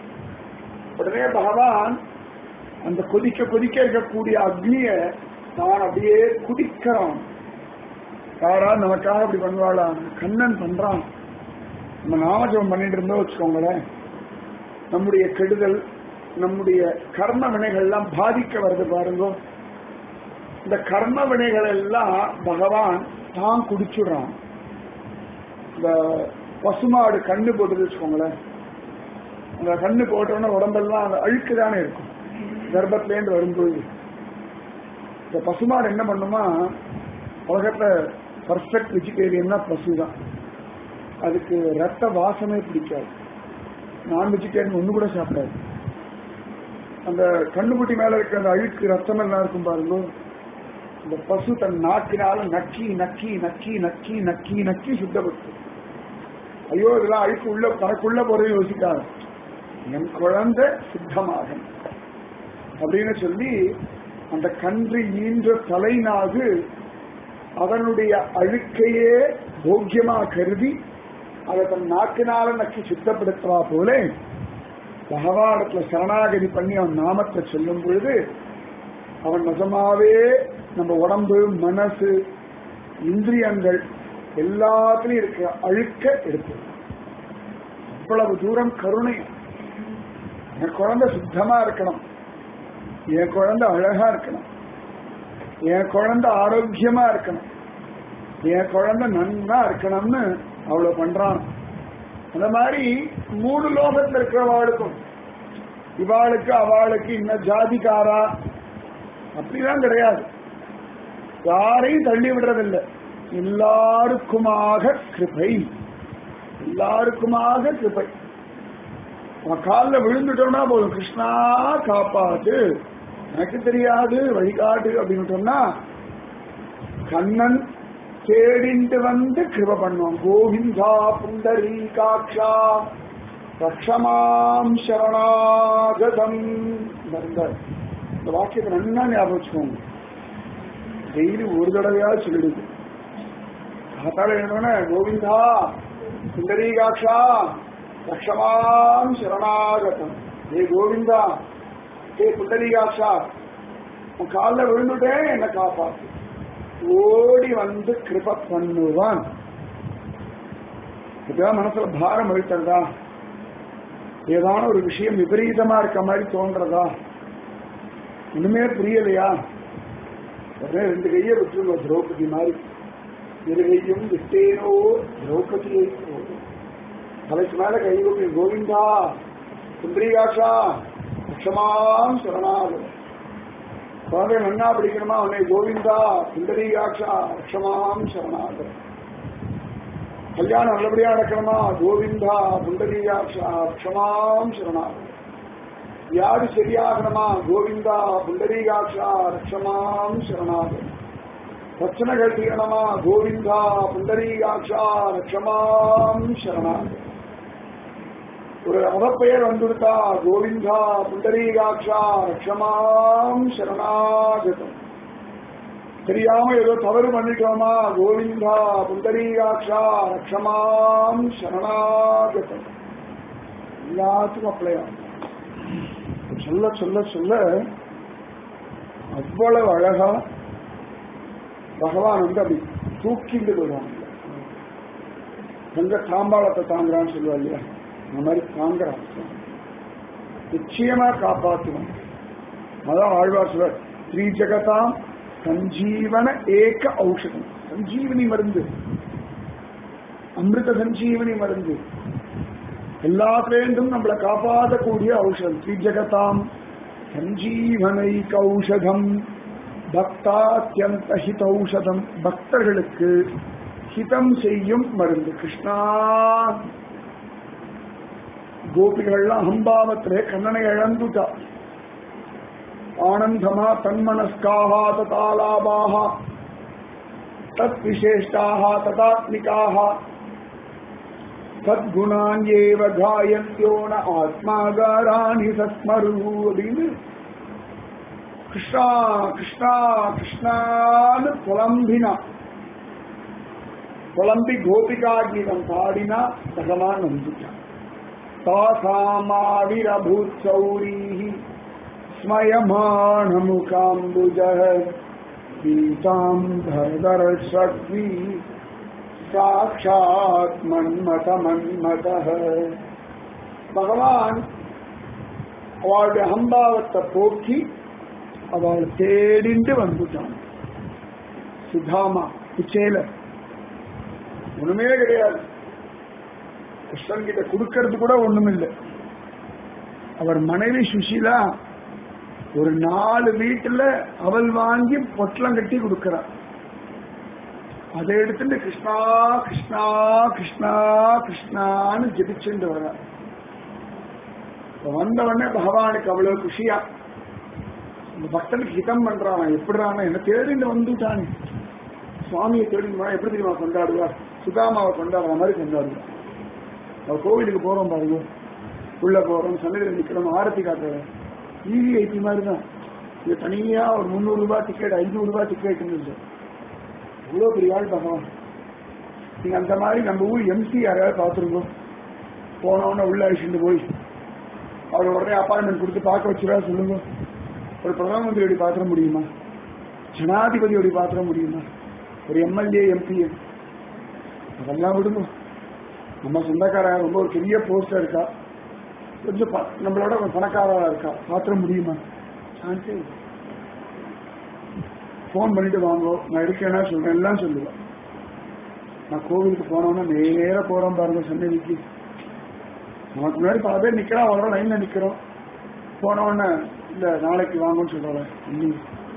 உடனே பகவான் அந்த கொதிக்க கொதிக்க இருக்கக்கூடிய அக்னிய நான் அப்படியே குடிக்கிறான் யாராவது நமக்காக அப்படி பண்ணுவாளா கண்ணன் பண்றான் நம்ம நாமஜபம் பண்ணிட்டு இருந்தோம் வச்சுக்கோங்களேன் நம்முடைய கெடுதல் நம்முடைய கர்ம வினைகள்லாம் பாதிக்க வருது பாருங்க இந்த கர்ம வினைகள் எல்லாம் பகவான் தான் குடிச்சுடுறான் இந்த பசுமாடு கண்ணு போட்டு வச்சுக்கோங்களேன் அந்த கண்ணு போட்டோன்னா உடம்பெல்லாம் அந்த அழுக்கு தானே இருக்கும் கர்ப்பத்திலேருந்து வரும்போது இந்த பசுமாடு என்ன பண்ணுமா உலகத்துல பர்ஃபெக்ட் வெஜிடேரியன்னா பசு தான் அதுக்கு ரத்த வாசமே பிடிக்காது நான் வெஜிடேரியன் ஒண்ணு கூட சாப்பிடாது அந்த கண்ணுக்குட்டி மேல இருக்கிற அந்த அழுக்கு ரத்தம் எல்லாம் இருக்கும் பாருங்க இந்த பசு தன் நாக்கினால நக்கி நக்கி நக்கி நக்கி நக்கி நக்கி சுத்தப்படுத்து ஐயோ இதெல்லாம் அழுக்கு உள்ள தனக்குள்ள போறதை யோசிக்காது என் குழந்தை சுத்தமாகும் அப்படின்னு சொல்லி அந்த கன்று ஈன்ற தலைநாகு அதனுடைய அழுக்கையே போக்கியமா கருதி அதை தன் நாக்கினால நக்கி சுத்தப்படுத்துவா போல பகவானத்துல சரணாகதி பண்ணி அவன் நாமத்தை சொல்லும் பொழுது அவன் நிஜமாவே நம்ம உடம்பு மனசு இந்திரியங்கள் எல்லாத்துலயும் இருக்கிற அழுக்க எடுத்து அவ்வளவு தூரம் கருணை என் குழந்தை சுத்தமா இருக்கணும் என் குழந்தை அழகா இருக்கணும் என் குழந்தை ஆரோக்கியமா இருக்கணும் என் குழந்தை நன்னா இருக்கணும்னு அவ்வளவு பண்றான் அந்த மாதிரி மூணு லோகத்துல இருக்கிறவாளுக்கும் இவாளுக்கு அவளுக்கு இன்ன ஜாதிக்காரா அப்படிலாம் கிடையாது யாரையும் தள்ளி விடுறதில்லை எல்லாருக்குமாக கிருபை எல்லாருக்குமாக கிருபை அவன் காலில் விழுந்துட்டோம்னா போதும் கிருஷ்ணா காப்பாத்து எனக்கு தெரியாது வழிகாட்டு அப்படின்னு சொன்னா கண்ணன் தேடிண்டு வந்து கிருப பண்ணுவான் கோவிந்தா புண்டரீ காட்சா ரக்ஷமாம் சரணாகதம் இந்த இந்த வாக்கியத்தை நன்னா ஞாபகம் வச்சுக்கோங்க டெய்லி ஒரு தடவையாவது சொல்லிடுது காத்தால எழுந்தோடனே கோவிந்தா சுந்தரீகாட்சா ரக்ஷமாம் சரணாகதம் ஏ கோவிந்தா ஏ புண்டரீகாட்சா உன் காலில் விழுந்துட்டேன் என்ன காப்பாத்து ஓடி வந்து கிருப பண்ணுவான் இப்பதான் மனசுல பாரம் அழுத்தறதா ஏதான ஒரு விஷயம் விபரீதமா இருக்க மாதிரி தோன்றதா ஒண்ணுமே புரியலையா உடனே ரெண்டு கையை விட்டுருங்க திரௌபதி மாதிரி இரு கையும் விட்டேனோ திரௌபதியை போதும் தலைக்கு மேல கை வைக்க கோவிந்தா சுந்தரிகாட்சா லட்சமாம் சரணாக குழந்தை நன்னா படிக்கணுமா உன்னை கோவிந்தா சுந்தரிகாட்சா லட்சமாம் சரணாக கல்யாணம் நல்லபடியா நடக்கணுமா கோவிந்தா புண்டரீகாட்சா க்ஷமாம் சரணாக வியாதி சரியாகணுமா கோவிந்தா புண்டரீகாட்சா ரக்ஷமாம் சரணாக பிரச்சனைகள் தீரணுமா கோவிந்தா புண்டரீகாட்சா ரக்ஷமாம் சரணாக ஒரு அவப்பெயர் வந்துடுத்தா கோவிந்தா புண்டரீகாட்சா ரக்ஷமாம் சரணாகதம் தெரியாம ஏதோ தவறு பண்ணிட்டோமா கோவிந்தா புண்டரீகாட்சா ரக்ஷமாம் சரணாகதம் எல்லாத்துக்கும் அப்ளை ஆகும் சொல்ல சொல்ல சொல்ல அவ்வளவு அழகா பகவான் வந்து அப்படி தூக்கிட்டு போயிடுவாங்க தங்க தாம்பாளத்தை தாங்குறான்னு சொல்லுவா இல்லையா அந்த மாதிரி தாங்குறான் நிச்சயமா காப்பாற்றுவான் அதான் ஆழ்வார் சொல்வார் ஸ்ரீ ஜெகதாம் சஞ்சீவன ஏக ஔஷதம் சஞ்சீவனி மருந்து அமிர்த சஞ்சீவனி மருந்து எல்லாத்திலேருந்தும் நம்மளை காப்பாற்றக்கூடிய ஔஷதம் ஸ்ரீ ஜெகதாம் சஞ்சீவனைக ஔஷதம் பக்தாத்தியந்த ஹிதௌஷதம் பக்தர்களுக்கு ஹிதம் செய்யும் மருந்து கிருஷ்ணா கோபிகள்லாம் அம்பாவத்திலே கண்ணனை இழந்துட்டா ஆனந்தமா தன்மனஸ்காக ததாலாபாக தத் விசேஷ்டாக ததாத்மிகாக சத்குணான்யேவ காயத்யோன ஆத்மாகாராணி சஸ்மரு அப்படின்னு கிருஷ்ணா கிருஷ்ணா கிருஷ்ணான்னு புலம்பினா புலம்பி கோபிகா கீதம் பாடினா பகவான் வந்துட்டான் தாசாமாவிரபூத் சௌரீஹி ஸ்மயமானமுகாம்புஜः பீதாம் தரதரஸ்வக்வி சாட்சாத் மன்மத மன்மதः பகவான் அவளுடைய அகம்பாவத்தை போக்கி அவள் தேடிண்டு வந்துட்டான் சுதாமா குச்சேலர் ஒண்ணுமே கிடையாது கிருஷ்ணன் கிட்ட கொடுக்கறது கூட ஒண்ணுமில்லை அவர் மனைவி சுஷீலா ஒரு நாலு வீட்டுல அவள் வாங்கி பொட்டலம் கட்டி கொடுக்கிறார் அதை எடுத்துட்டு கிருஷ்ணா கிருஷ்ணா கிருஷ்ணா கிருஷ்ணான்னு ஜெபிச்சுட்டு வர்றார் இப்ப வந்த உடனே பகவானுக்கு அவ்வளவு குஷியா இந்த பக்தனுக்கு ஹிதம் பண்றான் எப்படிறான என்ன தேடிட்டு வந்துட்டானே சுவாமியை தேடி வா, எப்படி தெரியுமா கொண்டாடுவார் சுதாமாவை கொண்டாடுற மாதிரி கொண்டாடுவார் அவர் கோவிலுக்கு போறோம் பாருங்க உள்ள போறோம் சன்னதியில் நிக்கிறோம் ஆரத்தி காட்டுறோம் விவிஐபி மாதிரி தான் இது தனியா ஒரு முந்நூறு ரூபாய் டிக்கெட் ஐநூறு ரூபாய் டிக்கெட் இல்லை இவ்வளவு பெரிய ஆள் பகவான் நீங்க அந்த மாதிரி நம்ம ஊர் எம்சி யாரையாவது பார்த்துருக்கோம் போனோன்னு உள்ள அழிச்சுட்டு போய் அவர் உடனே அப்பாயின்மெண்ட் கொடுத்து பார்க்க வச்சுரா சொல்லுங்க ஒரு பிரதம மந்திரியோட பாத்திர முடியுமா ஜனாதிபதியோட பாத்திர முடியுமா ஒரு எம்எல்ஏ எம்பி அதெல்லாம் விடுங்க நம்ம சொந்தக்கார ரொம்ப ஒரு பெரிய போஸ்டர் இருக்கா கொஞ்சம் ப- நம்மளோட கொஞ்சம் பணக்காரா இருக்கா பாத்திர முடியுமா சான்ஸே ஃபோன் பண்ணிட்டு வாங்கோ நான் இருக்கேன்னா சொல்றேன் எல்லாம் சொல்லுவேன் நான் கோவிலுக்கு போனோம்னா நேரா போறோம் பாருங்க சன்னதிக்கு நமக்கு முன்னாடி பல பேர் நிக்கிறோம் அவ்வளோ லைன்ல நிக்கிறோம் போன உடனே இல்ல நாளைக்கு வாங்கன்னு சொல்றாங்க இல்லையே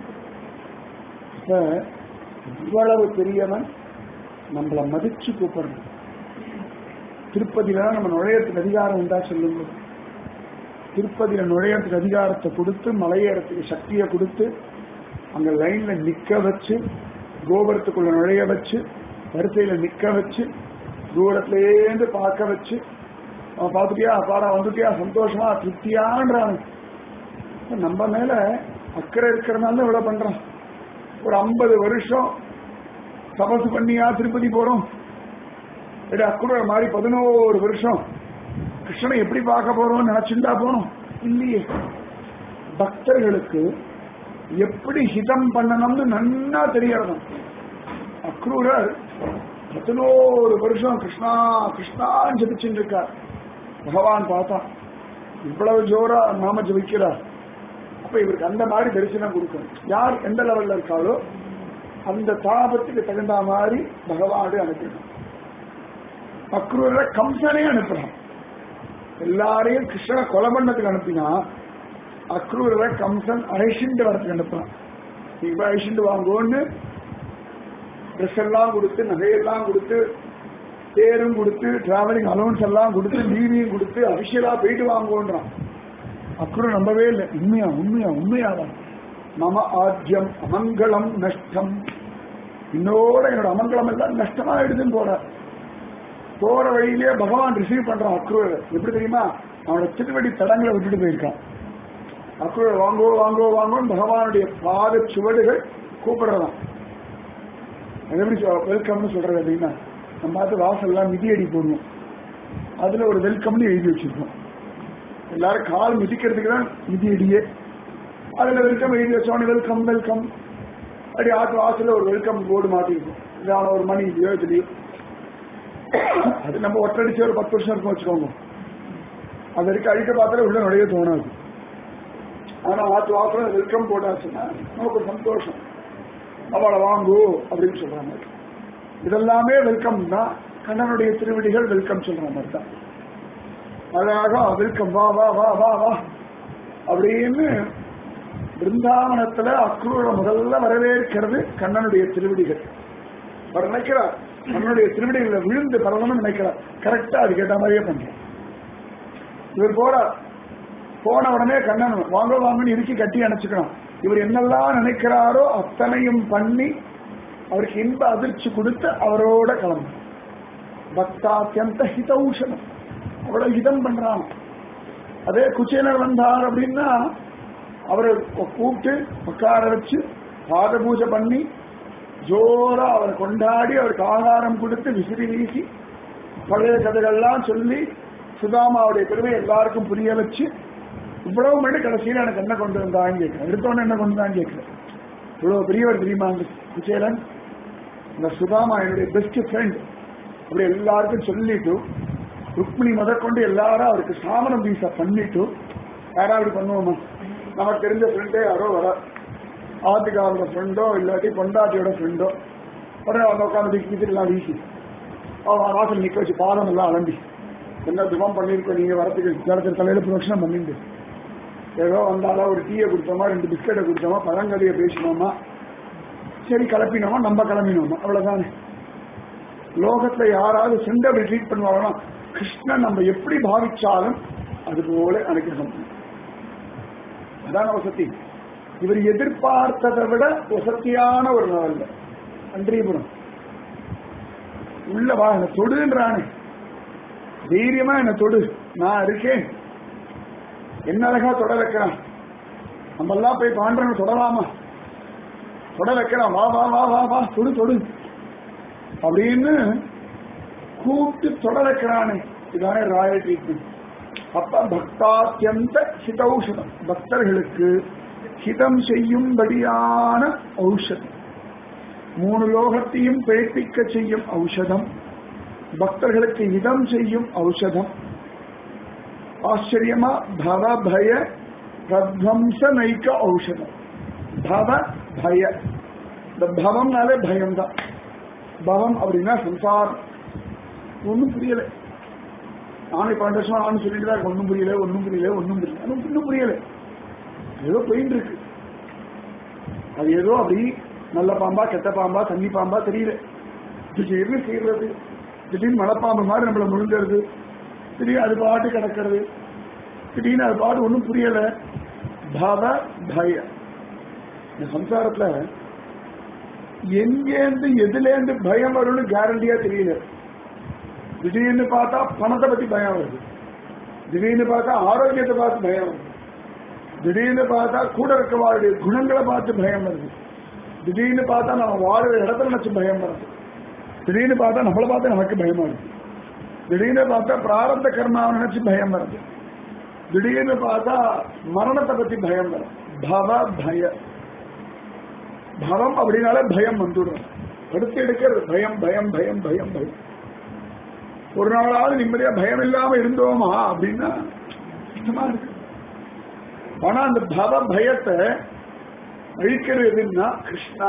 இப்ப இவ்வளவு பெரியவன் நம்மள மதிச்சு கூப்பிடுறான் திருப்பதியில நம்ம நுழையறதுக்கு அதிகாரம் உண்டா சொல்லுங்க திருப்பதியில நுழையறதுக்கு அதிகாரத்தை கொடுத்து மலையேறத்துக்கு சக்தியை கொடுத்து அங்க லைன்ல நிக்க வச்சு கோபுரத்துக்குள்ள நுழைய வச்சு வரிசையில நிக்க வச்சு தூரத்திலேருந்து பார்க்க வச்சு அவன் பார்த்துட்டியா பாடா வந்துட்டியா சந்தோஷமா திருப்தியான்றான் நம்ம மேல அக்கறை இருக்கிறனால தான் இவ்வளவு பண்றான் ஒரு ஐம்பது வருஷம் தபசு பண்ணியா திருப்பதி போறோம் இடைய அக்குற மாதிரி பதினோரு வருஷம் கிருஷ்ணனை எப்படி பார்க்க போறோம்னு நினைச்சுட்டா போனோம் இல்லையே பக்தர்களுக்கு எப்படி ஹிதம் பண்ணணும்னு நன்னா தெரியறதும் அக்ரூரர் பதினோரு வருஷம் கிருஷ்ணா கிருஷ்ணான்னு ஜபிச்சுட்டு இருக்கார் பகவான் பார்த்தா இவ்வளவு ஜோரா நாம ஜபிக்கிறார் அப்ப இவருக்கு அந்த மாதிரி தரிசனம் கொடுக்கணும் யார் எந்த லெவல்ல இருக்காளோ அந்த தாபத்துக்கு தகுந்த மாதிரி பகவானு அனுப்பிடணும் அக்ரூர கம்சனே அனுப்புறான் எல்லாரையும் கிருஷ்ணனை கொலை பண்ணதுக்கு அனுப்பினா அக்ரூர கம்சன் அழைச்சிட்டு வரதுக்கு அனுப்புறான் நீங்க போய் அழைச்சிட்டு வாங்கோன்னு ட்ரெஸ் எல்லாம் கொடுத்து நகையெல்லாம் கொடுத்து பேரும் கொடுத்து டிராவலிங் அலோன்ஸ் எல்லாம் கொடுத்து லீவையும் கொடுத்து அபிஷியலா போயிட்டு வாங்கோன்றான் அப்புறம் நம்பவே இல்லை உண்மையா உண்மையா உண்மையாதான் மம ஆத்தியம் அமங்கலம் நஷ்டம் இன்னோட என்னோட அமங்கலம் எல்லாம் நஷ்டமாயிடுதுன்னு போற போற வழியிலேயே பகவான் ரிசீவ் பண்றான் அக்ரூர் எப்படி தெரியுமா அவனோட திருவடி தடங்களை விட்டுட்டு போயிருக்கான் அக்ரூர் வாங்கோ வாங்கோ வாங்கோன்னு பகவானுடைய பாத சுவடுகள் கூப்பிடுறதான் அது எப்படி சொ- வெல்கம்னு சொல்றது அப்படின்னா நம்ம பார்த்து வாசல்லாம் மிதியடி போடணும் அதுல ஒரு வெல்கம்னு எழுதி வச்சிருக்கோம் எல்லாரும் கால் மிதிக்கிறதுக்கு தான் மிதியடியே அதுல வெல்கம் எழுதி வச்சோன்னு வெல்கம் வெல்கம் அப்படி ஆத்து வாசல்ல ஒரு வெல்கம் போர்டு மாட்டிருக்கும் இதான ஒரு மணி இல்லையோ இதுலயோ அது நம்ம ஒற்றடிச்சு ஒரு பத்து வருஷம் இருக்கும் வச்சுக்கோங்க அது வரைக்கும் அழிக்க பார்த்தாலே உள்ள நுழைய தோணாது ஆனா ஆத்து வாசல வெல்கம் போட்டாச்சுன்னா நமக்கு ஒரு சந்தோஷம் அவளை வாங்கு அப்படின்னு சொல்ற மாதிரி இதெல்லாமே வெல்கம் தான் கண்ணனுடைய திருவடிகள் வெல்கம் சொல்ற மாதிரி தான் அழகா வெல்கம் வா வா வா வா வா அப்படின்னு பிருந்தாவனத்துல அக்ரூர முதல்ல வரவேற்கிறது கண்ணனுடைய திருவடிகள் அவர் நினைக்கிறார் கண்ணனுடைய திருவடிகளை விழுந்து பரவணும்னு நினைக்கிறார் கரெக்டா அது கேட்ட மாதிரியே பண்றார் இவர் போறார் போன உடனே கண்ணன் வாங்க வாங்கன்னு இறுக்கி கட்டி அணைச்சுக்கணும் இவர் என்னெல்லாம் நினைக்கிறாரோ அத்தனையும் பண்ணி அவருக்கு இன்ப அதிர்ச்சி கொடுத்து அவரோட கிளம்பு பக்தாத்தியந்த ஹிதௌஷணம் அவ்வளவு ஹிதம் பண்றான் அதே குச்சேலர் வந்தார் அப்படின்னா அவரை கூப்பிட்டு உட்கார வச்சு பாத பூஜை பண்ணி ஜோரா அவரை கொண்டாடி அவருக்கு ஆகாரம் கொடுத்து விசிறி வீசி பழைய கதைகள்லாம் சொல்லி சுதாமாவுடைய பெருமை எல்லாருக்கும் புரிய வச்சு இவ்வளவு மட்டும் கடைசியில் எனக்கு என்ன கொண்டு வந்தான்னு கேட்கிறேன் எடுத்தோன்னு என்ன கொண்டு வந்தான்னு கேட்கிறேன் இவ்வளவு பெரியவர் தெரியுமா அந்த குச்சேலன் இந்த சுதாமா என்னுடைய பெஸ்ட் ஃப்ரெண்ட் அப்படி எல்லாருக்கும் சொல்லிட்டு ருக்மிணி முதற்கொண்டு எல்லாரும் அவருக்கு சாமனம் பீசா பண்ணிட்டு யாரா அப்படி பண்ணுவோமா நமக்கு தெரிஞ்ச ஃப்ரெண்டே யாரோ வர ஆத்துக்காரோட ஃப்ரெண்டோ இல்லாட்டி பொண்டாட்டியோட ஃப்ரெண்டோ உடனே அவங்க உட்காந்து திக்கி திக்கிட்டுலாம் வீசி அவன் வாசல் நிக்க வச்சு பாதம் எல்லாம் அலம்பி என்ன துவம் பண்ணிருக்கோம் நீங்க வரத்துக்கு ஜலத்தில் தலையில பிரதட்சணம் பண்ணிட்டு ஏதோ வந்தாலும் ஒரு டீயை கொடுத்தோமா ரெண்டு பிஸ்கட்டை கொடுத்தோமா பழங்கதையை பேசினோமா சரி கிளப்பினோமா நம்ம கிளம்பினோமா அவ்வளவுதானே லோகத்துல யாராவது சென்று அப்படி ட்ரீட் பண்ணுவாங்கன்னா கிருஷ்ணன் நம்ம எப்படி பாவிச்சாலும் அது போல அனுகிரகம் பண்ணும். அதான் வசதி இவர் எதிர்பார்த்ததை விட வசதியான ஒரு நாள் அன்றியபுரம் உள்ள வா என்ன தொடுன்றானே தைரியமா என்ன தொடு நான் இருக்கேன் என்ன அழகா தொட வைக்கிறான் நம்ம எல்லாம் போய் பாண்டவன் தொடலாமா தொட வைக்கிறான் வா வா வா வா வா தொடு தொடு அப்படின்னு கூப்பிட்டு தொட வைக்கிறானே இதானே ராயல் ட்ரீட்மெண்ட் அப்ப பக்தாத்தியந்த ஹிதௌஷதம் பக்தர்களுக்கு ஹிதம் செய்யும்படியான ஔஷதம் மூணு லோகத்தையும் பிழைப்பிக்க செய்யும் ஔஷதம் பக்தர்களுக்கு இதம் செய்யும் ஔஷதம் ஆச்சரியமா பவ பய பிரத்வம்ச நைக்க ஔஷதம் பவ பய இந்த பவம்னாலே பயம்தான் பவம் அப்படின்னா சம்சாரம் ஒன்றும் புரியல நானும் இப்போ ரெண்டு வருஷமா நானும் சொல்லிட்டு தான் ஒன்றும் புரியல ஒன்றும் புரியல ஒன்றும் புரியல ஆனால் இன்னும் புரியல ஏதோ போயிட்டு இருக்கு அது ஏதோ அப்படி நல்ல பாம்பா கெட்ட பாம்பா தண்ணி பாம்பா தெரியல திடீர்னு செய்யறது திடீர்னு மலைப்பாம்பு மாதிரி நம்மள முழுங்கிறது திடீர்னு அது பாட்டு கிடக்கிறது திடீர்னு அது பாட்டு ஒன்றும் புரியல பவ பய இந்த சம்சாரத்துல எங்கேருந்து எதுலேருந்து பயம் வரும்னு கேரண்டியா தெரியல திடீர்னு பார்த்தா பணத்தை பத்தி பயம் வருது திடீர்னு பார்த்தா ஆரோக்கியத்தை பார்த்து பயம் வருது திடீர்னு பார்த்தா கூட இருக்கவாளுடைய குணங்களை பார்த்து பயம் வருது திடீர்னு பார்த்தா நம்ம வாழுற இடத்துல நினைச்சு பயம் வருது திடீர்னு பார்த்தா நம்மளை பார்த்து நமக்கு பயமா இருக்கு திடீர்னு பார்த்தா பிராரப்த கர்மாவை நினைச்சு பயம் வருது திடீர்னு பார்த்தா மரணத்தை பத்தி பயம் வரும் பவ பய பவம் அப்படின்னாலே பயம் வந்துடும் படுத்து எடுக்கிறது பயம் பயம் பயம் பயம் பயம் ஒரு நாளாவது நிம்மதியா பயம் இல்லாம இருந்தோமா அப்படின்னா கஷ்டமா இருக்கு ஆனா அந்த பவ பயத்தை அழிக்கிறது எதுன்னா கிருஷ்ணா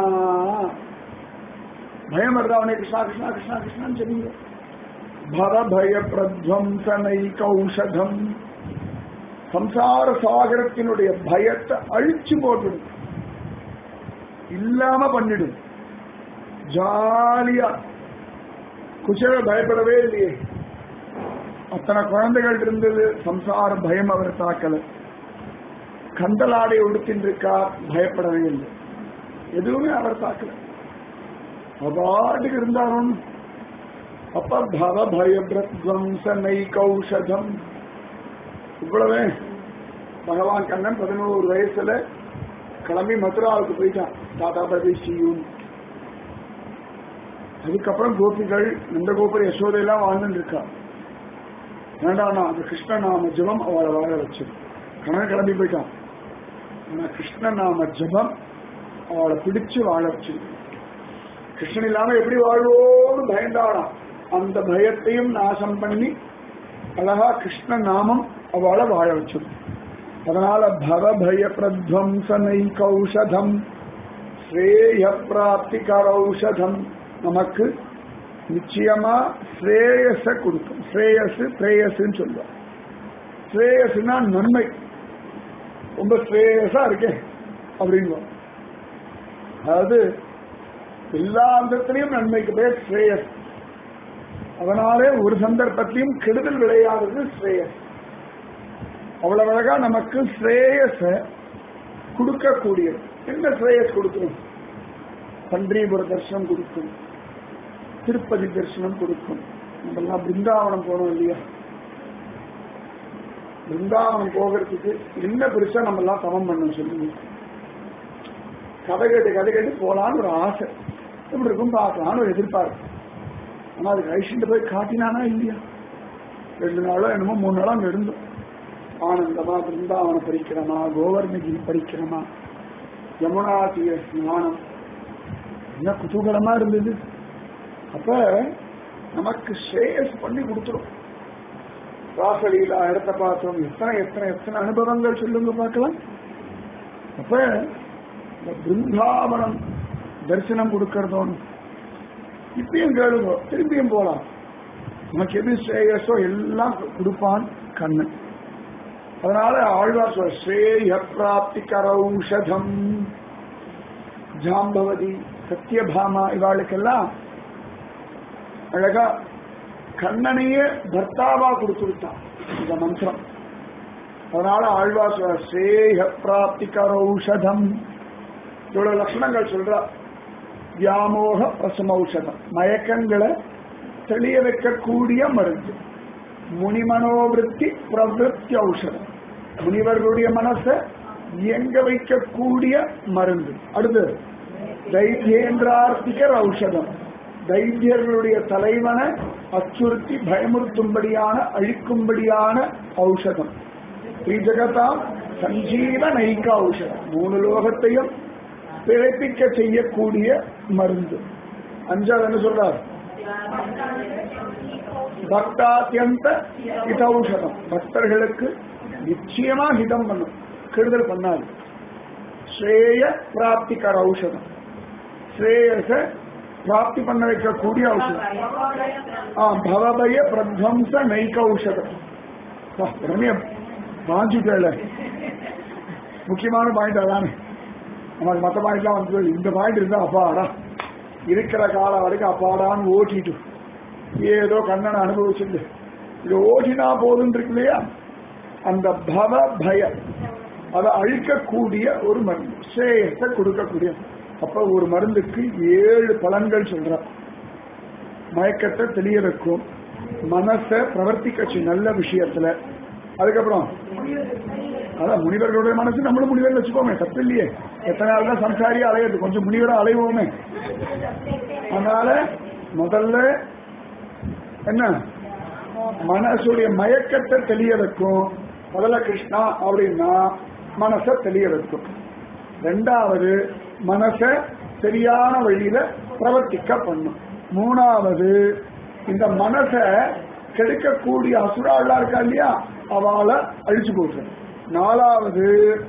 பயம் வருதா அவனே கிருஷ்ணா கிருஷ்ணா கிருஷ்ணா கிருஷ்ணான்னு சொல்லுங்க பவ பய பிரத்வம்சனை கௌஷதம் சம்சார சாகரத்தினுடைய பயத்தை அழிச்சு போட்டுடும் இல்லாம பண்ணிடும் ஜாலியா குச்சல பயப்படவே இல்லையே அத்தனை குழந்தைகள் இருந்தது சம்சார பயம் அவர் தாக்கல கந்தலாடை உடுத்தின்றிருக்கார் பயப்படவே இல்லை எதுவுமே அவர் தாக்கல அவாட்டுக்கு இருந்தாலும் அப்ப பவ பய பிரத்வம்ச நைகௌஷதம் இவ்வளவே பகவான் கண்ணன் பதினோரு வயசுல கிளம்பி மதுராவுக்கு போயிட்டான் டாடா பிரதேஷியும் அதுக்கப்புறம் கோபிகள் நந்தகோபுர யசோதை எல்லாம் வாழ்ந்துட்டு இருக்கா வேண்டாம் அந்த கிருஷ்ண நாம ஜபம் அவளை வாழ வச்சு கண்ணன் கிளம்பி போயிட்டான் ஆனா கிருஷ்ண நாம ஜபம் அவளை பிடிச்சு வாழ வச்சு கிருஷ்ணன் இல்லாம எப்படி வாழ்வோன்னு பயந்தாளாம் அந்த பயத்தையும் நாசம் பண்ணி அழகா கிருஷ்ண நாமம் அவளை வாழ வச்சது அதனால பவ பய பிரத்வம்சனை கௌஷதம் ஸ்ரேய பிராப்தி கரௌஷதம் நமக்கு நிச்சயமா ஸ்ரேயஸ கொடுக்கும் ஸ்ரேயஸ் பிரேயஸ்ன்னு சொல்லுவோம் ஸ்ரேயஸ்னா நன்மை ரொம்ப ஸ்ரேயஸா இருக்கேன் அப்படிங்குவோம் அதாவது எல்லா அந்தத்திலையும் நன்மைக்கு பேர் ஸ்ரேயஸ் அதனாலே ஒரு சந்தர்ப்பத்திலையும் கெடுதல் விளையாதது ஸ்ரேயஸ் அவ்வளவு அழகா நமக்கு ஸ்ரேயஸ கொடுக்கக்கூடியது என்ன ஸ்ரேயஸ் கொடுக்கணும் பன்றிபுர தரிசனம் கொடுக்கும் திருப்பதி தரிசனம் கொடுக்கும் நம்மெல்லாம் பிருந்தாவனம் போனோம் இல்லையா பிருந்தாவனம் போகிறதுக்கு என்ன பெருசா நம்ம எல்லாம் தவம் பண்ணணும் சொல்லுங்க கதை கேட்டு கதை கேட்டு போலான்னு ஒரு ஆசை எப்படி இருக்கும் பார்க்கலான்னு ஒரு எதிர்பார்ப்பு ஆனா அதுக்கு ஐஷன்ட்டு போய் காட்டினானா இல்லையா ரெண்டு நாளோ என்னமோ மூணு நாளோ அங்க இருந்தோம் ஆனந்தமா பிருந்தாவனம் படிக்கிறோமா கோவர்ணகிரி படிக்கிறோமா யமுனா தீர ஸ்நானம் என்ன குதூகலமா இருந்தது அப்ப நமக்கு ஸ்ரேயஸ் பண்ணி கொடுத்துரும் ராசலீலா இடத்த பார்த்தோம் எத்தனை எத்தனை எத்தனை அனுபவங்கள் சொல்லுங்க பார்க்கலாம் அப்ப இந்த பிருந்தாவனம் தரிசனம் கொடுக்கறதோன்னு இப்பயும் கேளுங்க திரும்பியும் போலாம் நமக்கு எது ஸ்ரேயஸோ எல்லாம் கொடுப்பான் கண்ணன் அதனால ஆழ்வார் சொல்ற ஸ்ரேய பிராப்தி கரௌஷதம் ஜாம்பவதி சத்யபாமா இவாளுக்கெல்லாம் அழகா கண்ணனையே பர்த்தாவா கொடுத்துருத்தான் இந்த மந்திரம் அதனால ஆழ்வார் சொல்ற ஸ்ரேய பிராப்தி கரௌஷதம் இவ்வளவு லட்சணங்கள் சொல்றா வியாமோக பிரசமௌஷதம் மயக்கங்களை தெளிய வைக்கக்கூடிய மருந்து முனிமனோவிருத்தி பிரவருத்தி ஔஷதம் முனிவர்களுடைய மனசை இயங்க வைக்கக்கூடிய மருந்து அடுத்து தைத்தியேந்திரார்த்திகர் ஔஷதம் தைத்தியர்களுடைய தலைவனை அச்சுறுத்தி பயமுறுத்தும்படியான அழிக்கும்படியான ஔஷதம் ஸ்ரீஜகதாம் சஞ்சீவ நைக்க ஔஷதம் மூணு லோகத்தையும் பிழைப்பிக்க செய்யக்கூடிய மருந்து அஞ்சாவது என்ன சொல்றார் பக்தாத்தியந்த ஹிதௌஷதம் பக்தர்களுக்கு நிச்சயமா ஹிதம் பண்ணும் கெடுதல் பண்ணாது ஸ்ரேய பிராப்திகர ஔஷதம் ஸ்ரேயச பிராப்தி பண்ண வைக்கக்கூடிய ஔஷதம் ஆ பவபய பிரத்வம்ச நைக்க ஔஷதம் வா, ரம்யா வாஞ்சிட்டேல முக்கியமான பாயிண்ட் அதானே நமக்கு மற்ற பாயிண்ட்லாம் வந்து இந்த பாயிண்ட் இருந்தா அப்பாடா இருக்கிற காலம் வரைக்கும் அப்பாடான்னு ஓட்டிட்டு ஏதோ கண்ணனை அனுபவிச்சுட்டு இது ஓட்டினா போதும் இருக்கு இல்லையா அந்த பவ பய அதை அழிக்கக்கூடிய ஒரு மருந்து சேயத்தை கொடுக்கக்கூடிய அப்ப ஒரு மருந்துக்கு ஏழு பலன்கள் சொல்ற மயக்கத்தை தெளிய வைக்கும் மனசை பிரவர்த்திக்க செய்யும் நல்ல விஷயத்துல அதுக்கப்புறம் அதான் முனிவர்களுடைய மனசு நம்மளும் முனிவர் வச்சுக்கோமே தப்பு இல்லையே எத்தனை நாள் தான் சம்சாரியா அலையிறது கொஞ்சம் முனிவரா அலைவோமே அதனால முதல்ல என்ன மனசுடைய மயக்கத்தை தெளிய வைக்கும் முதல்ல கிருஷ்ணா அப்படின்னா மனசை தெளிய வைக்கும் ரெண்டாவது மனசை சரியான வழியில பிரவர்த்திக்க பண்ணும் மூணாவது இந்த மனசை கெடுக்கக்கூடிய அசுராளா இருக்கா இல்லையா அவளை அழிச்சு போட்டுரும் நாலாவது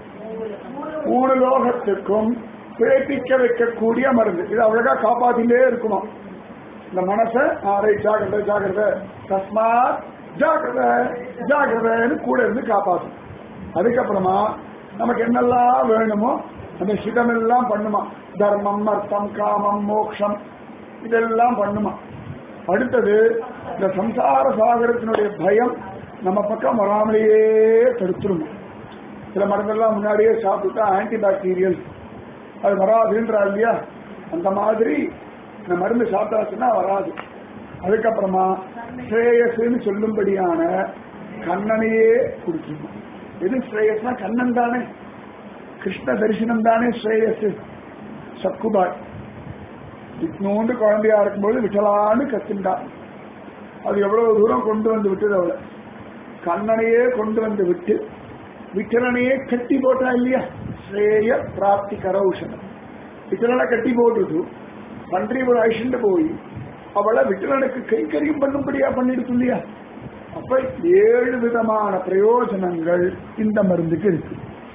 மூணு லோகத்துக்கும் பிழைப்பிக்க வைக்கக்கூடிய மருந்து இது அழகா காப்பாத்திலே இருக்குமா இந்த மனசை ஆரை ஜாகிரதை ஜாகிரதை தஸ்மாத் ஜாகிரதை ஜாகிரதைன்னு கூட இருந்து காப்பாற்றும் அதுக்கப்புறமா நமக்கு என்னெல்லாம் வேணுமோ அந்த ஹிதமெல்லாம் பண்ணுமா தர்மம் அர்த்தம் காமம் மோக்ஷம் இதெல்லாம் பண்ணுமா அடுத்தது இந்த சம்சார சாகரத்தினுடைய பயம் நம்ம பக்கம் வராமலேயே தடுத்துருமா சில மருந்தெல்லாம் முன்னாடியே சாப்பிட்டா ஆன்டி பாக்டீரியல் அது வராதுன்றா இல்லையா அந்த மாதிரி இந்த மருந்து சாப்பிட்டாச்சுன்னா வராது அதுக்கப்புறமா ஸ்ரேயஸ்ன்னு சொல்லும்படியான கண்ணனையே குடிக்கணும் எது ஸ்ரேயஸ்னா கண்ணன் தானே கிருஷ்ண தரிசனம் தானே ஸ்ரேயஸ் சக்குபாய் இட்னோண்டு குழந்தையா இருக்கும்போது விட்டலான்னு கத்துண்டா அது எவ்வளவு தூரம் கொண்டு வந்து விட்டது அவளை கண்ணனையே கொண்டு வந்து விட்டு விட்டலனையே கட்டி போட்டா இல்லையா ஸ்ரேய பிராப்தி கரௌஷனம் விட்டலனை கட்டி போட்டுட்டு பன்றிபுரம் அழிச்சுட்டு போய் அவளை விட்டலனுக்கு கைக்கரியம் பண்ணும்படியா பண்ணிடுச்சு இல்லையா அப்ப ஏழு விதமான பிரயோஜனங்கள் இந்த மருந்துக்கு இருக்கு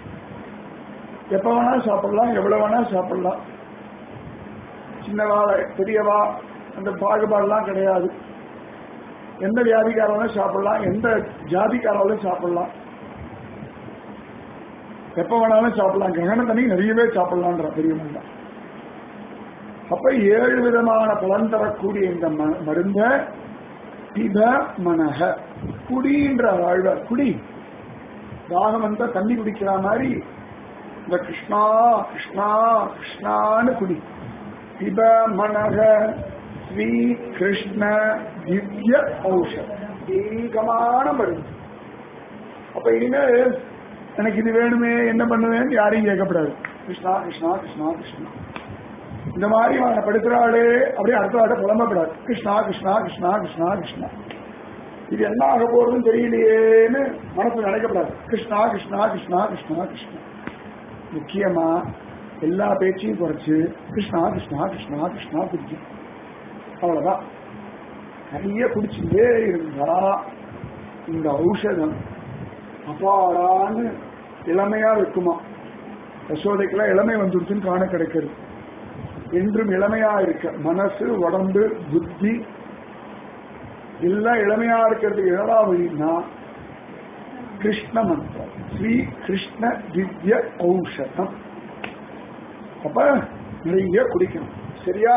எப்ப வேணா சாப்பிடலாம் எவ்வளவு வேணா சாப்பிடலாம் சின்னவா பெரியவா அந்த பாகுபாடுலாம் கிடையாது எந்த வியாதிக்காரங்களும் சாப்பிடலாம் எந்த ஜாதிக்காரங்களும் சாப்பிடலாம் எப்ப வேணாலும் சாப்பிடலாம் கிரகண தண்ணி நிறையவே சாப்பிடலான்ற பெரியவங்க தான் அப்ப ஏழு விதமான பலன் தரக்கூடிய இந்த ம- மருந்த பிப மனக குடின்ற வாழ்வார் குடி தாகம் வந்தா தண்ணி குடிக்கிற மாதிரி இந்த கிருஷ்ணா கிருஷ்ணா கிருஷ்ணான்னு குடி பிப மனக ஸ்ரீ கிருஷ்ண திவ்ய ஔஷதம் ஏகமான மருந்து அப்ப இனிமேல் எனக்கு இது வேணுமே என்ன பண்ணுவேன்னு யாரையும் கேட்கப்படாது கிருஷ்ணா கிருஷ்ணா கிருஷ்ணா கிருஷ்ணா இந்த மாதிரி அவனை படுத்துறாளே அப்படியே அடுத்த ஆட்ட புலம்பப்படாது கிருஷ்ணா கிருஷ்ணா கிருஷ்ணா கிருஷ்ணா கிருஷ்ணா இது என்ன ஆக போறதுன்னு தெரியலையேன்னு மனசு நினைக்கப்படாது கிருஷ்ணா கிருஷ்ணா கிருஷ்ணா கிருஷ்ணா கிருஷ்ணா முக்கியமா எல்லா பேச்சையும் குறைச்சு கிருஷ்ணா கிருஷ்ணா கிருஷ்ணா கிருஷ்ணா குடிக்கும் அவ்வளவுதான் நிறைய குடிச்சுட்டே இருந்தா இந்த ஔஷதம் அப்பாடான்னு இளமையா இருக்குமா யசோதைக்கெல்லாம் இளமை வந்துருச்சுன்னு காண கிடைக்கிறது என்றும் இளமையா இருக்க மனசு உடம்பு புத்தி எல்லாம் இளமையா இருக்கிறதுக்கு என்னடா வழின்னா கிருஷ்ண மந்திரம் ஸ்ரீ கிருஷ்ண திவ்ய ஔஷதம் அப்ப நிறைய குடிக்கணும் சரியா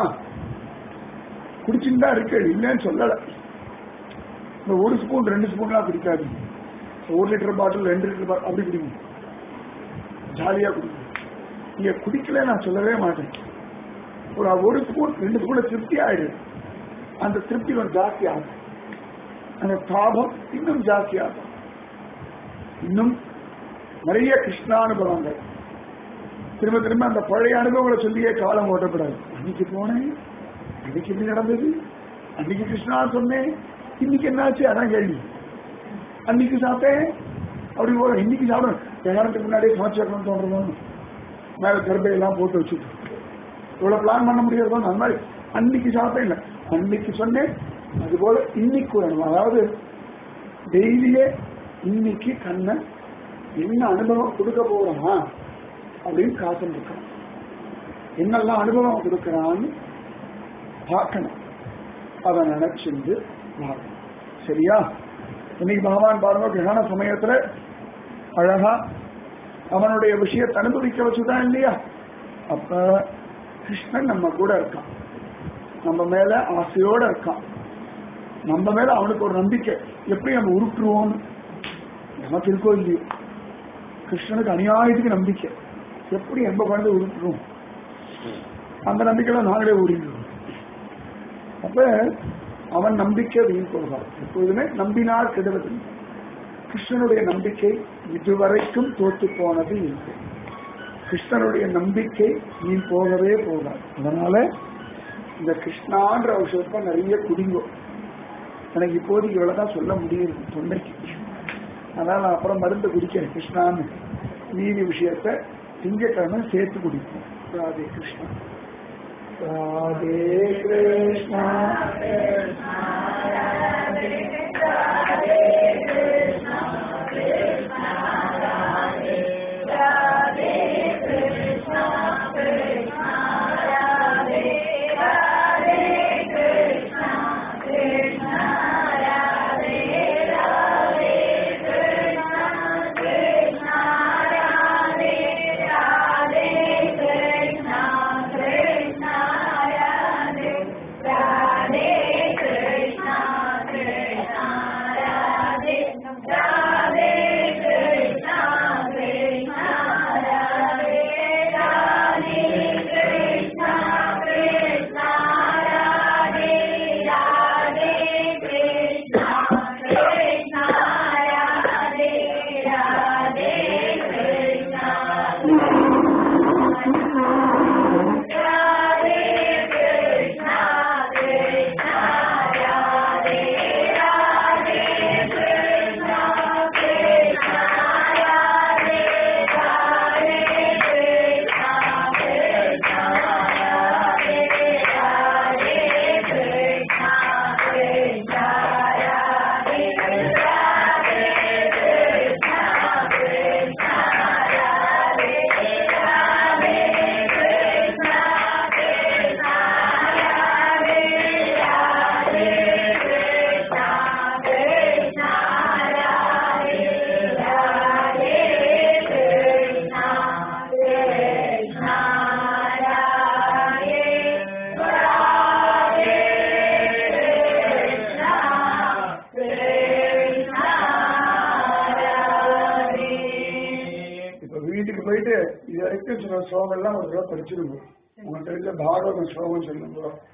குடிச்சுட்டு தான் இருக்கு இல்லைன்னு சொல்லல இந்த ஒரு ஸ்பூன் ரெண்டு ஸ்பூன்லாம் குடிக்காது ஒரு லிட்டர் பாட்டில் ரெண்டு லிட்டர் பாட்டில் அப்படி குடிக்கணும் ஜாலியா குடிக்கணும் நீங்க குடிக்கல நான் சொல்லவே மாட்டேன் ஒரு ஒரு ஸ்பூன் ரெண்டு ஸ்பூன்ல திருப்தி ஆயிடுது அந்த திருப்தி கொஞ்சம் ஜாஸ்தி ஆகும் அந்த தாபம் இன்னும் ஜாஸ்தி ஆகும் இன்னும் நிறைய கிருஷ்ணானுபவங்கள் திரும்ப திரும்ப அந்த பழைய அனுபவங்களை சொல்லியே காலம் ஓட்டப்படாது அன்னைக்கு போனேன் அன்னைக்கு எப்படி நடந்தது அன்னைக்கு கிருஷ்ணா சொன்னேன் இன்னைக்கு என்னாச்சு அதான் கேள்வி அன்னைக்கு சாப்பிட்டேன் அப்படி போல இன்னைக்கு சாப்பிடும் கல்யாணத்துக்கு முன்னாடியே சமைச்சு வைக்கணும்னு தோன்றதும் மேல கருப்பையெல்லாம் போட்டு வச்சுட்டு இவ்வளவு பிளான் பண்ண முடியாதோ அந்த மாதிரி அன்னைக்கு சாப்பிட்டேன் இல்லை அன்னைக்கு சொன்னேன் அது போல இன்னைக்கு வேணும் அதாவது டெய்லியே இன்னைக்கு கண்ணன் என்ன அனுபவம் கொடுக்க போறான் அப்படின்னு காத்துட்டு இருக்கான் என்னெல்லாம் அனுபவம் கொடுக்கறான்னு பார்க்கணும் அதை நினைச்சிருந்து பார்க்கணும் சரியா இன்னைக்கு பகவான் பாருங்க கிரகண சமயத்துல அழகா அவனுடைய விஷயத்தை அனுபவிக்க வச்சுதான் இல்லையா அப்ப கிருஷ்ணன் நம்ம கூட இருக்கான் நம்ம மேல ஆசையோட இருக்கான் நம்ம மேல அவனுக்கு ஒரு நம்பிக்கை எப்படி நம்ம உருட்டுருவோம்னு நமக்கு இருக்கோ இல்லையோ கிருஷ்ணனுக்கு அநியாயத்துக்கு நம்பிக்கை எப்படி எம்ப குழந்தை உருட்டுறோம் அந்த நம்பிக்கையில நாங்களே உருடுறோம் அப்ப அவன் நம்பிக்கை வீண் போகாது எப்பொழுதுமே நம்பினார் கெடுவது கிருஷ்ணனுடைய நம்பிக்கை இதுவரைக்கும் தோத்து போனது இல்லை கிருஷ்ணனுடைய நம்பிக்கை வீண் போகவே போகாது அதனால இந்த கிருஷ்ணான்ற ஔஷதத்தை நிறைய குடிங்கோ எனக்கு இப்போதைக்கு இவ்வளவுதான் சொல்ல முடியுது தொண்டைக்கு அதனால நான் அப்புறம் மருந்து குடிக்கிறேன் கிருஷ்ணான்னு நீதி விஷயத்த திங்கக்கிழமை சேர்த்து குடிப்போம் ராதே கிருஷ்ணா ராதே கிருஷ்ணா இப்ப வீட்டுக்கு போயிட்டு இது வரைக்கும் சில ஸ்லோகம் எல்லாம் ஒரு தடவை படிச்சிருங்க உங்களுக்கு தெரிஞ்ச பாகவத ஸ்லோகம் சொல்லுங்க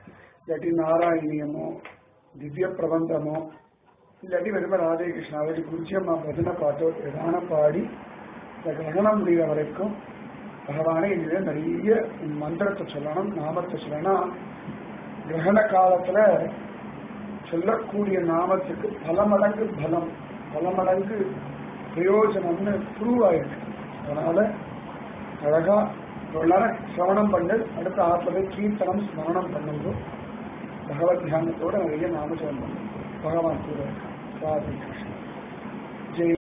இல்லாட்டி நாராயணியமோ திவ்ய பிரபந்தமோ இல்லாட்டி வெறும ராதே கிருஷ்ணா இல்லாட்டி குருஜியம்மா பஜனை பாட்டோ பிரதான பாடி இந்த கிரகணம் முடிகிற வரைக்கும் பகவானே இனிமேல் நிறைய மந்திரத்தை சொல்லணும் நாமத்தை சொல்லணும் கிரகண காலத்துல சொல்லக்கூடிய நாமத்துக்கு பல மடங்கு பலம் பல மடங்கு பிரயோஜனம்னு ப்ரூவ் ஆயிருக்கு அதனால அழகா இவ்வளவு நேரம் சிரவணம் பண்ணு அடுத்த ஆத்துல போய் கீர்த்தனம் ஸ்மரணம் பண்ணும்போது பகவத் தியானத்தோட நிறைய நாம சொல்லணும் பகவான் கூட இருக்கான் ராதே கிருஷ்ணன் ஜெய்